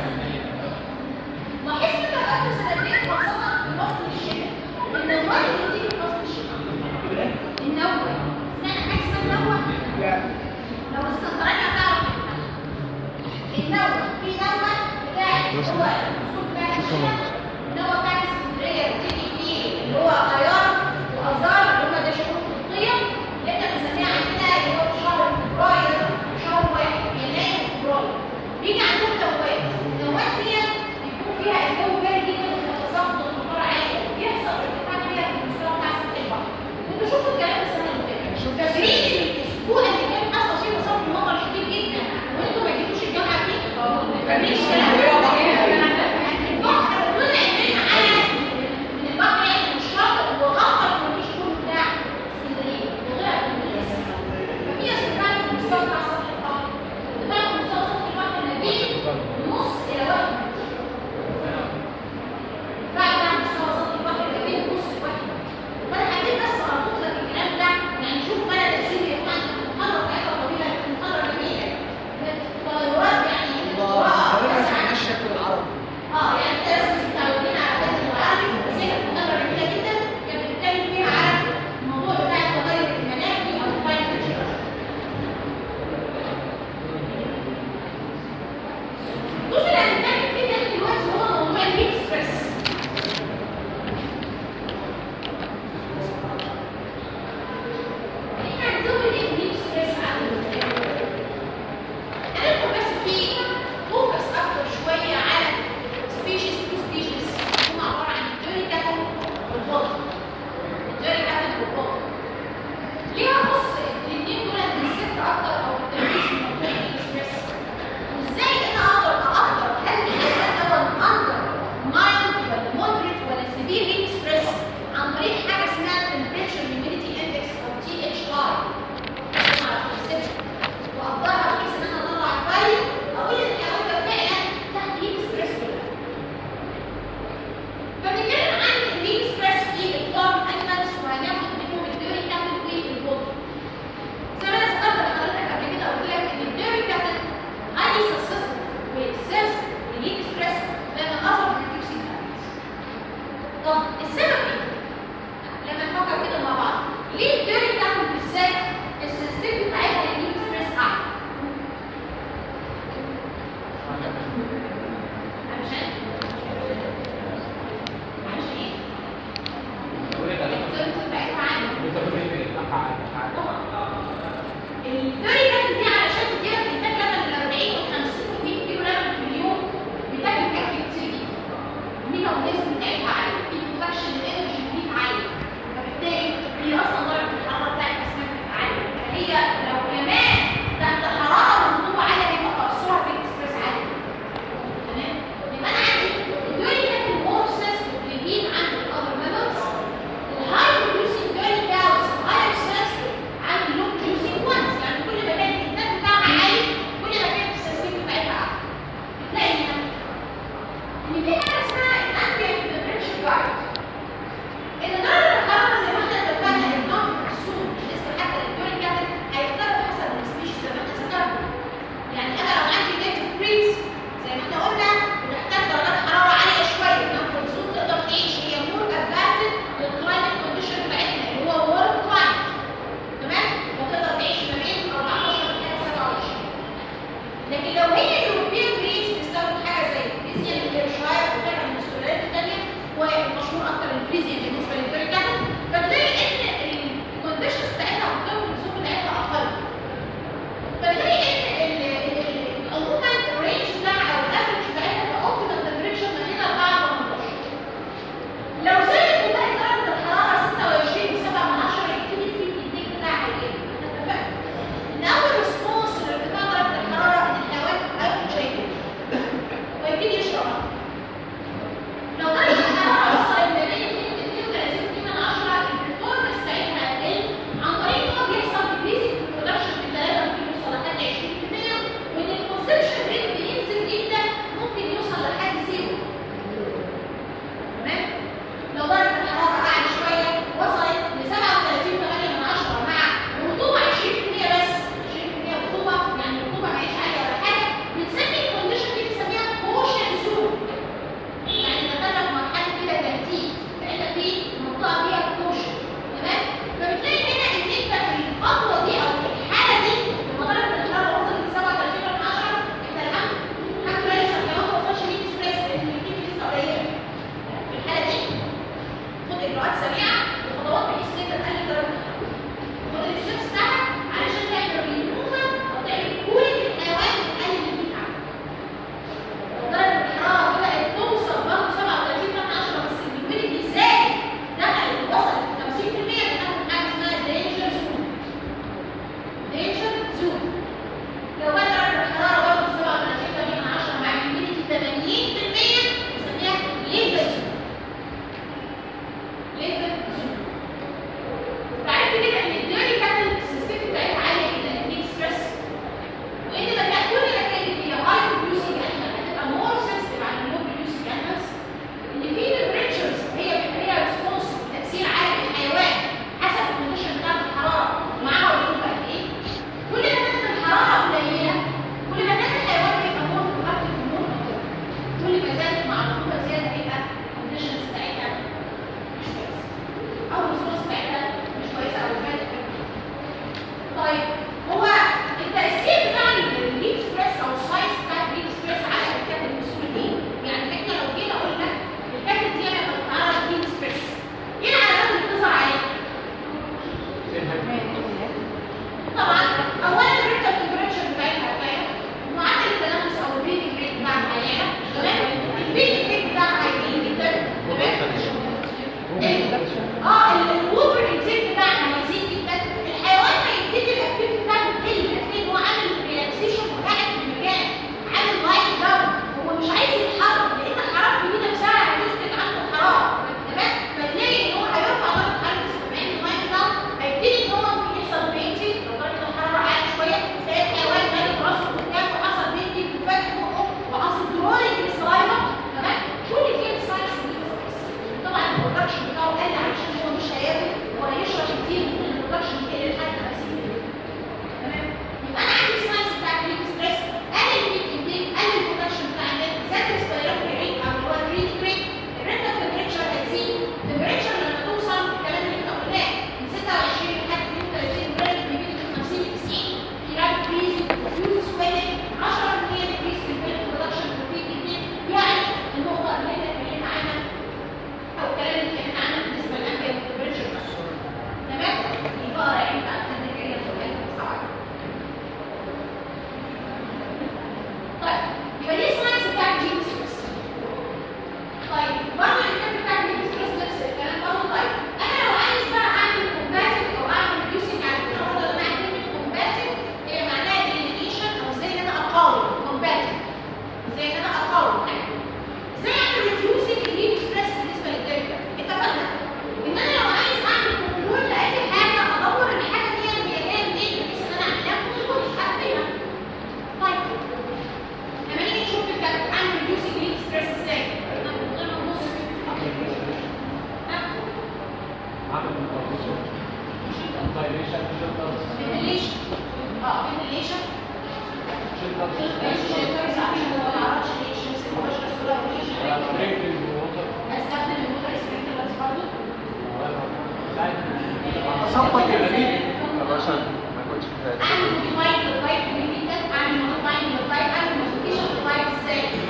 لاحظت بقى قبل سنتين خاصة في فصل الشتاء ان المية اللي بتيجي في فصل الشتاء النوة سمعت حاجة اسمها النوة؟ لو استطرنا تعرف النوة في نوة بتاعت هو الأسلوب بتاع الشتاء النوة بتاعت اسكندرية بتيجي فيه اللي هو غيار وأزار اللي هم ده شهور قبطية اللي احنا بنسميها عندنا اللي هو في شهر فبراير شهر واحد يناير وفبراير بيجي عندهم نوات النوات دي بيكون فيها الجو بارد جدا وتساقط الامطار عالي بيحصل ارتفاع فيها في المستوى بتاع سطح البحر انتوا شفتوا الكلام ده السنه اللي فاتت تدريب الاسبوع اللي كان حصل فيه تساقط المطر شديد جدا وانتوا ما جيتوش الجامعه فيه مفيش كلام البحر طلع من على من البحر يعني من الشاطئ وغطى الكورنيش كله بتاع اسكندريه وطلع من الاسم ففي ارتفاع في المستوى بتاع سطح البحر ارتفاع في مستوى سطح البحر ما بين نص الى واحد متر بعد عن مستوى سطح البحر ما بين نص واحد فانا حبيت بس اربط لك الكلام ده يعني شوف بقى تاثير يبقى عندك المحاضره بتاعتها طويله المحاضره جميله تغيرات يعني قراءه بس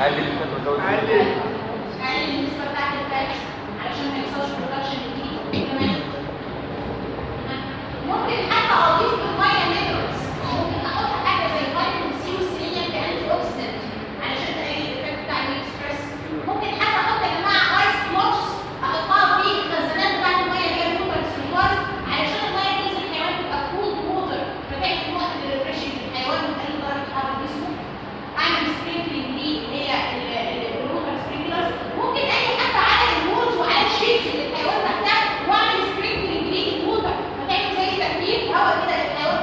قلل الفتره زود قلل اقلل النسبه بتاعت الفاتس علشان ما يحصلش برودكشن جديد تمام ممكن حتى اضيف في الميه مينرالز ممكن احط حاجه زي فيتامين سي والسيلينيوم كانتي اوكسيدنت علشان تقلل الايفكت بتاع الميك ستريس ممكن حتى احط يا جماعه ايس بلوكس احطها في الخزانات بتاعت الميه اللي هي الووتر سيلفرز علشان الميه تنزل الحيوان تبقى كولد ووتر فتعمل وقت ريفريشنج للحيوان وتقلل درجه حراره جسمه اعمل سبرينكلينج ليه اللي هي الووتر سبرينكلرز ممكن اجي حتى على الوولز وعلى الشيتس اللي الحيوان محتاج واعمل سبرينكلينج ليه الووتر فتعمل زي تكييف هواء كده للحيوان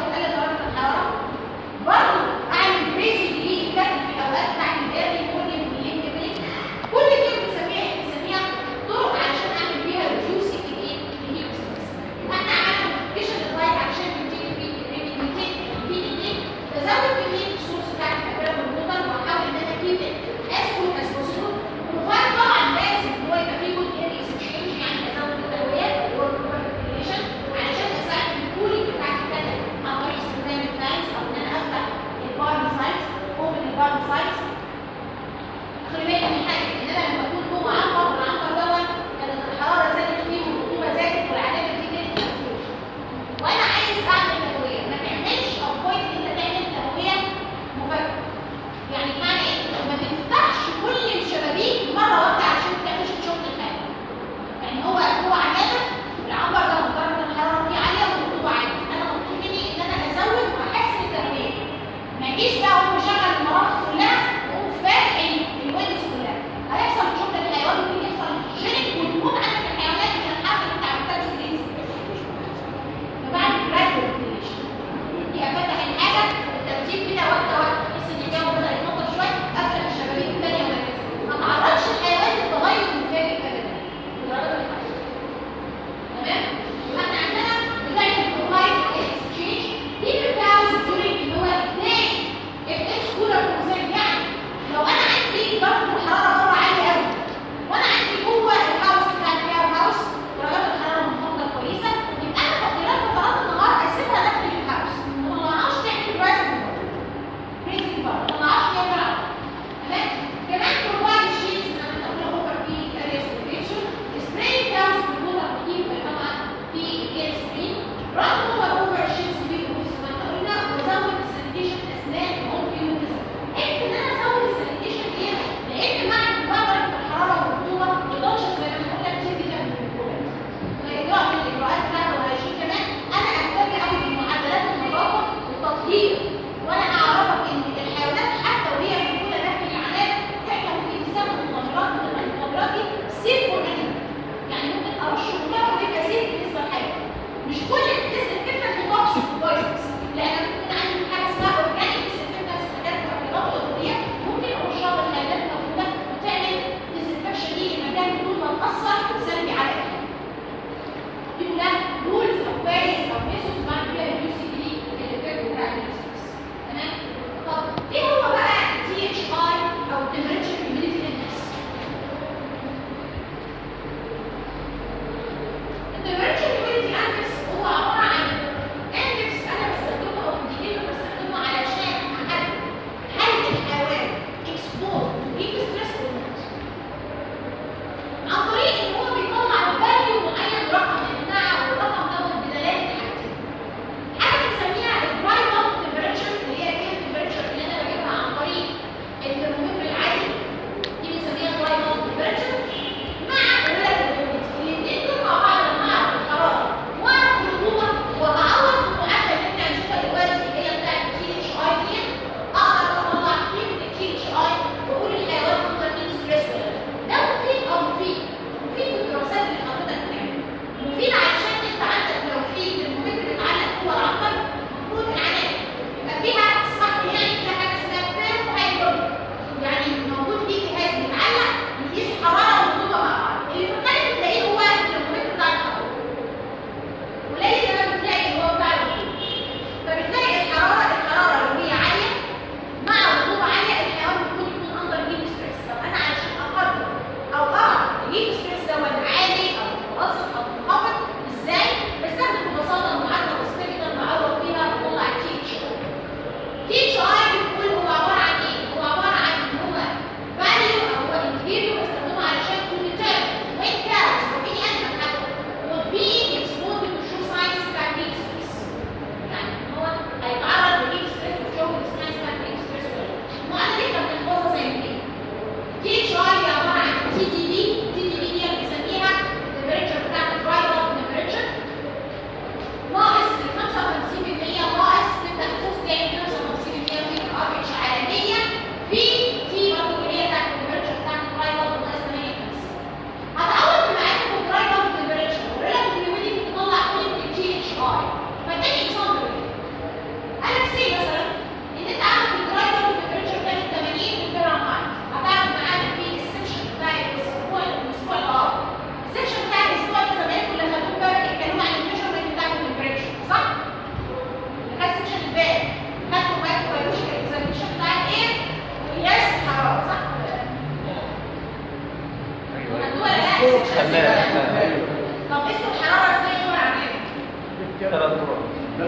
خلاه طب اسم الحراره ازاي يكون عامل ثلاث مرات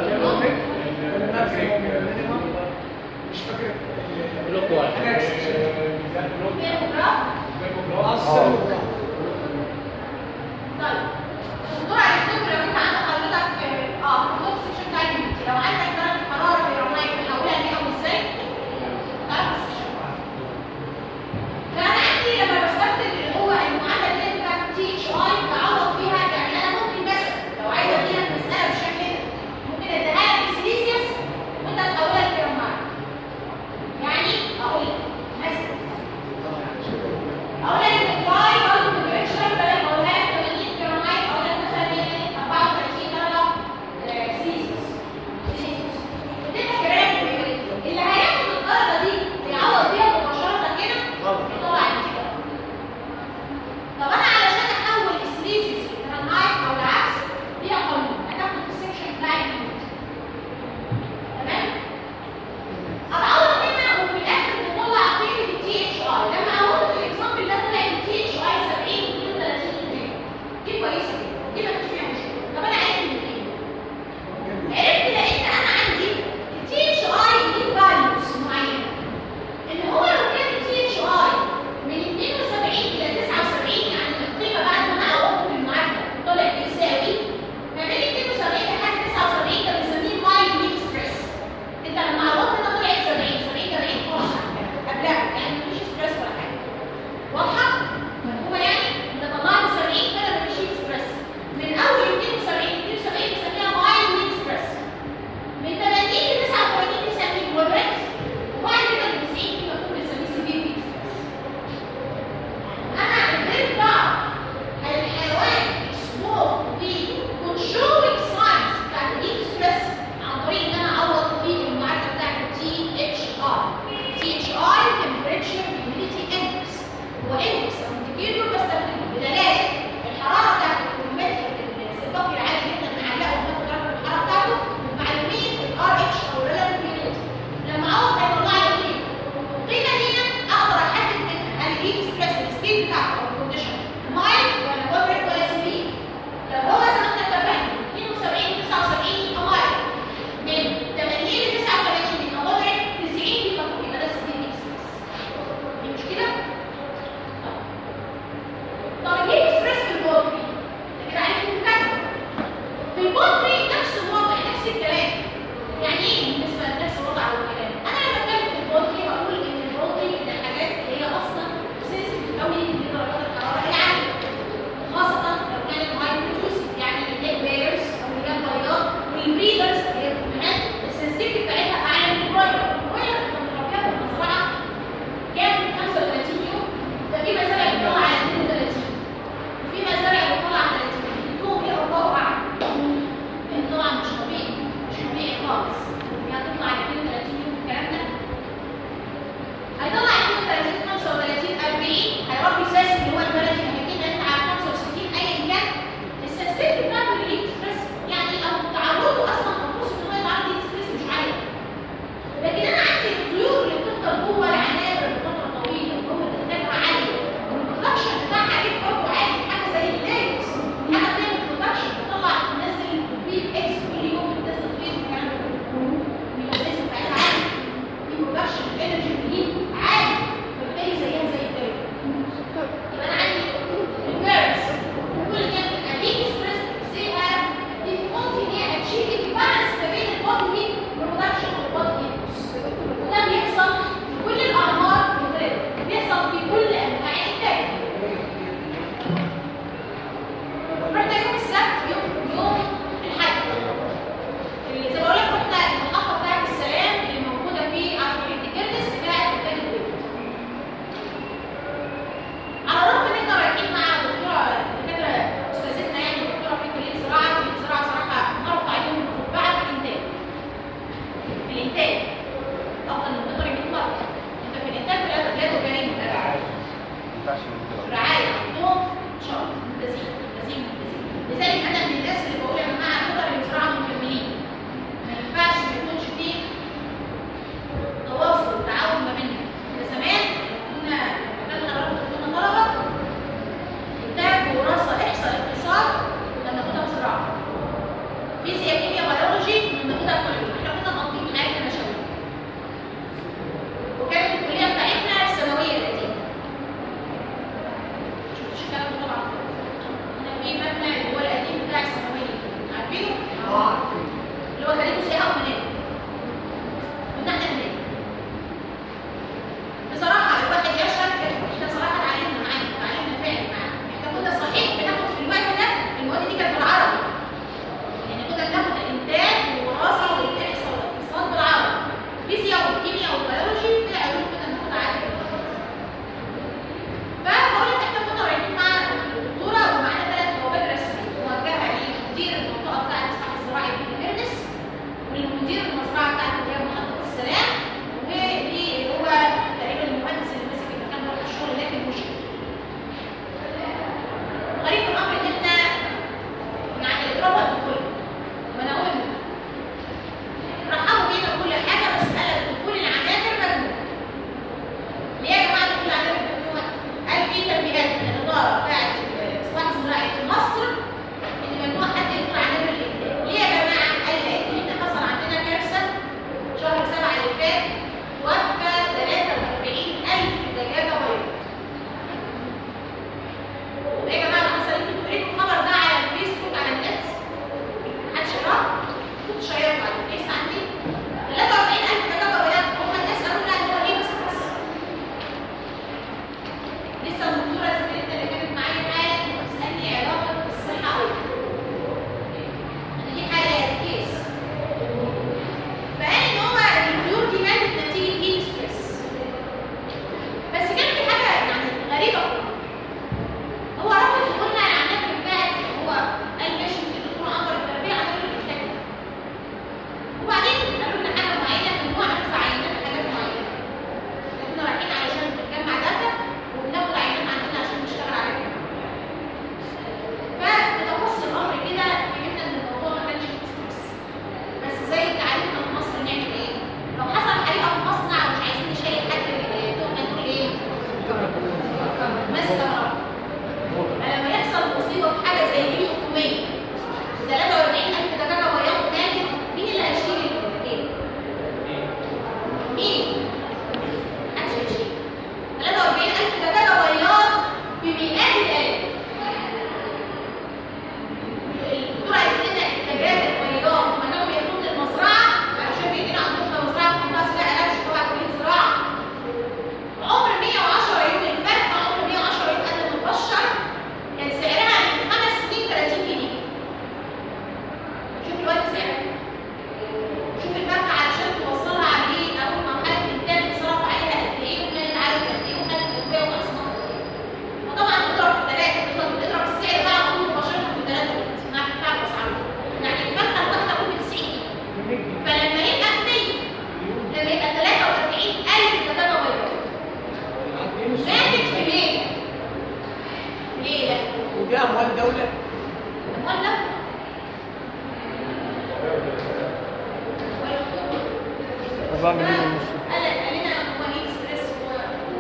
مش فاكر بلوك واحد كيلوغرام طيب الدكتور هيكتب لو انت عندك حضرتك اه الدكتور السكشن بتاع الهيوميديتي لو عندك درجه حراره فيرونايت بنحولها لمئة ازاي؟ تعرف السكشن فانا عندي لما بستخدم اللي هو المعادله اللي بتاعت تي اتش اي بعوض فيها يعني انا ممكن مثلا لو عايز اديها المساله بالشكل ده ممكن اديها لك بسيليسيوس وانت تحولها لفيرونايت يعني اقول لك مثلا اقول لك الدراي الحاجات المشكله غريب الامر ان احنا يعني اضربها الدخول ما انا اقول رحبوا بينا كل حاجه بس قال دخول العنابر ممنوع ليه يا جماعه دخول العنابر ممنوع؟ قال في تنبيهات من الاداره بتاعت الاصلاح الزراعي في مصر ان ممنوع حد يدخل عنابر الانتاج ليه يا جماعه؟ قال لان احنا حصل عندنا كارثه شهر سبعه اللي فات توفى 43000 دجاجه مريضه يا جماعه اللي حصل انتوا قريتوا الخبر ده على الفيسبوك على النت محدش قراه كنت شايره على الفيس عندي 43000 دجاجه مريضه هم الناس قالوا لا هو ايه بس بس لسه الدكتوره زميلتنا اللي كانت معايا حالا بتسالني علاقه بالصحه ايه دي حاله كيس فقال ان هو الطيور دي ماتت نتيجه هيت ستريس بس كان في حاجه يعني غريبه في الأمر. هو رفض يقولنا العنابر بتاعت هو قال ماشي انت تدخل عنبر التربيه عنابر الانتاج وبعدين قالوا لنا حاجه معينه ممنوع ناخد عينات حاجات معينه احنا رايحين علشان نجمع داتا وبناخد عينات عندنا عشان نشتغل عليها فبتوصل الامر كده فهمنا ان الموضوع ما كانش فيه ستريس بس زي تعليمنا في مصر نعمل ايه؟ لو حصل حريقه في مصنع ومش عايزين نشيل حد تهمه نقول ايه؟ ماسكه مرة. فلما يحصل مصيبه في حاجه زي دي حكوميه 43000 دجاجه مريض ماتت مين اللي هيشيل الايه؟ مين؟ محدش هيشيل 43000 دجاجه مريض بمئات الالاف الدكتور قالت لنا الدجاج البيضاء هم كانوا بياخدوه من المزرعه علشان بيجينا عندهم في مزرعه في منطقه اسمها قلبش تبع كليه زراعه عمر 110 يوم الفرخه عمر 110 يوم قبل ما تبشر كان سعرها من خمس سنين 30 جنيه شوف الوقت سعرها شوف الفرخه علشان توصلها على ايه اول مرحله الانتاج اتصرف عليها قد ايه وكانت عارف قد ايه وكانت الادويه واصناف قد ايه وطبعا بتضرب في ثلاثه بتضرب بتضرب السعر بقى كله مباشره في ثلاثه مع ارتفاع الاسعار يعني الفرخه الواحده قول 90 جنيه فلما يبقى 200 لما يبقى 43000 دجاجه بيضاء ماتت في ليله ليله وده اموال دوله ولا أربعة مليون ونص قال قال لنا هو ايه ستريس هو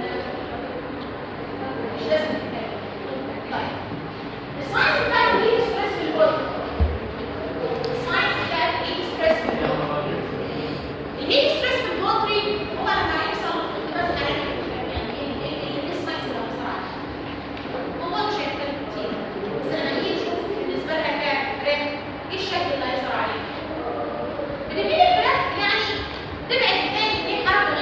مش لازم نتكلم طيب الساينس بتاع ايه ستريس في البودي الساينس بتاع ايه ستريس في البودي الهيت ستريس في البودي هو لما هيحصل بس حاجات يعني ايه ايه ايه الساينس اللي بصراحه الموضوع مش هيختلف كتير بس لما نيجي نشوف بالنسبه لها كفراخ ايه الشكل اللي هيظهر عليه بنبتدي الفراخ يعني تبعد تاني في حركه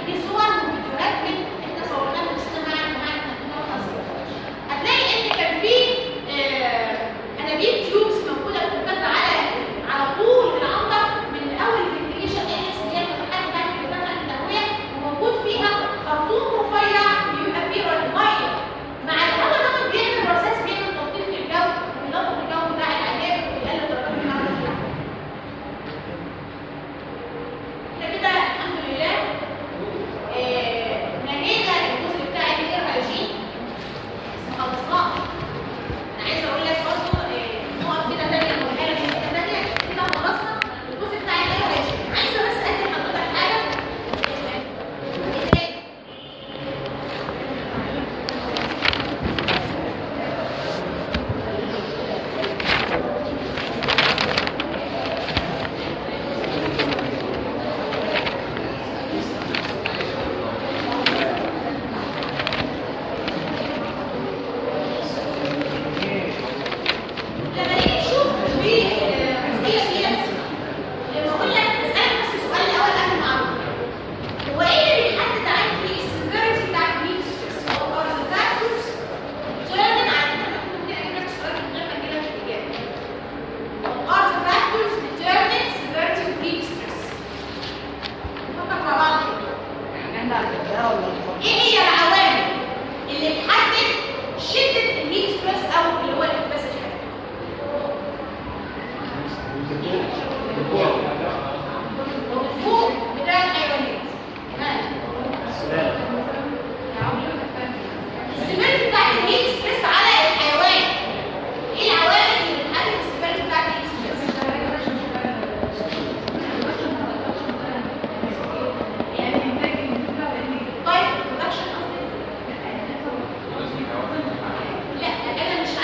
دي صور وفيديوهات من احنا صورناها بنفسنا مع مع المجموعه هتلاقي ان كان في آه، انابيب تيوبس موجوده بتتكتب على على طول العنبر من اول الفنتريشن اي اس دي الفتحات بتاعت الفتحه التهويه وموجود فيها خرطوم رفيع بيبقى فيه ميه مع الهواء ده بيعمل رصاص بيعمل تلطيف في الجو بيلطف الجو بتاع العناب وبيقلل درجات الحراره في الجو. احنا كده الحمد لله آه، نهينا الجزء بتاع الاير هايجين بس خلصناه انا عايزه اقول لك برضه آه، نقط كده تانية نقولها لك من حته تانية كده خلصنا الجزء بتاع الاير هايجين عايزه بس ادي لحضرتك حاجه آه، لما نيجي نشوف في جزئيه ديت لما اقول لك اسالك بس سؤال الاول قبل ما اعرف هو ايه اللي بيحدد عندي السيفيرتي بتاع الميل ستريس او ار ذا فاكتورز سؤال ده على فكره انا كنت ممكن اجيب لك السؤال من غير ما اجيب لك الاجابه ار ذا فاكتورز determine severity of heat stress نفكر مع بعض كده ايه هي العوامل اللي بتحدد شده الهيت ستريس او اللي هو الاحتباس الحراري فوق بتاع الحيوانات السيفيرتي بتاعت الهيت ستريس على الحيوان ايه العوامل اللي بتحدد السيفيرتي بتاعت الهيت ستريس طيب برودكشن لا انا مش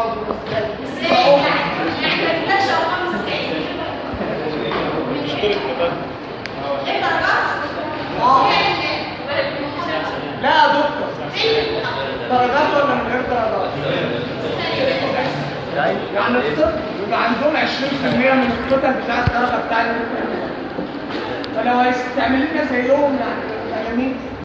برضه ازاي يعني يعني ما تبداش ارقام ازاي ايه درجات اه ازاي لا يا دكتور درجات ولا من غير درجات؟ يعني الطب يبقى عندهم 20% من التوتال بتاع الدرجه بتاع الامتحان. فلو هيستعمل لنا زيهم يعني فاهمين؟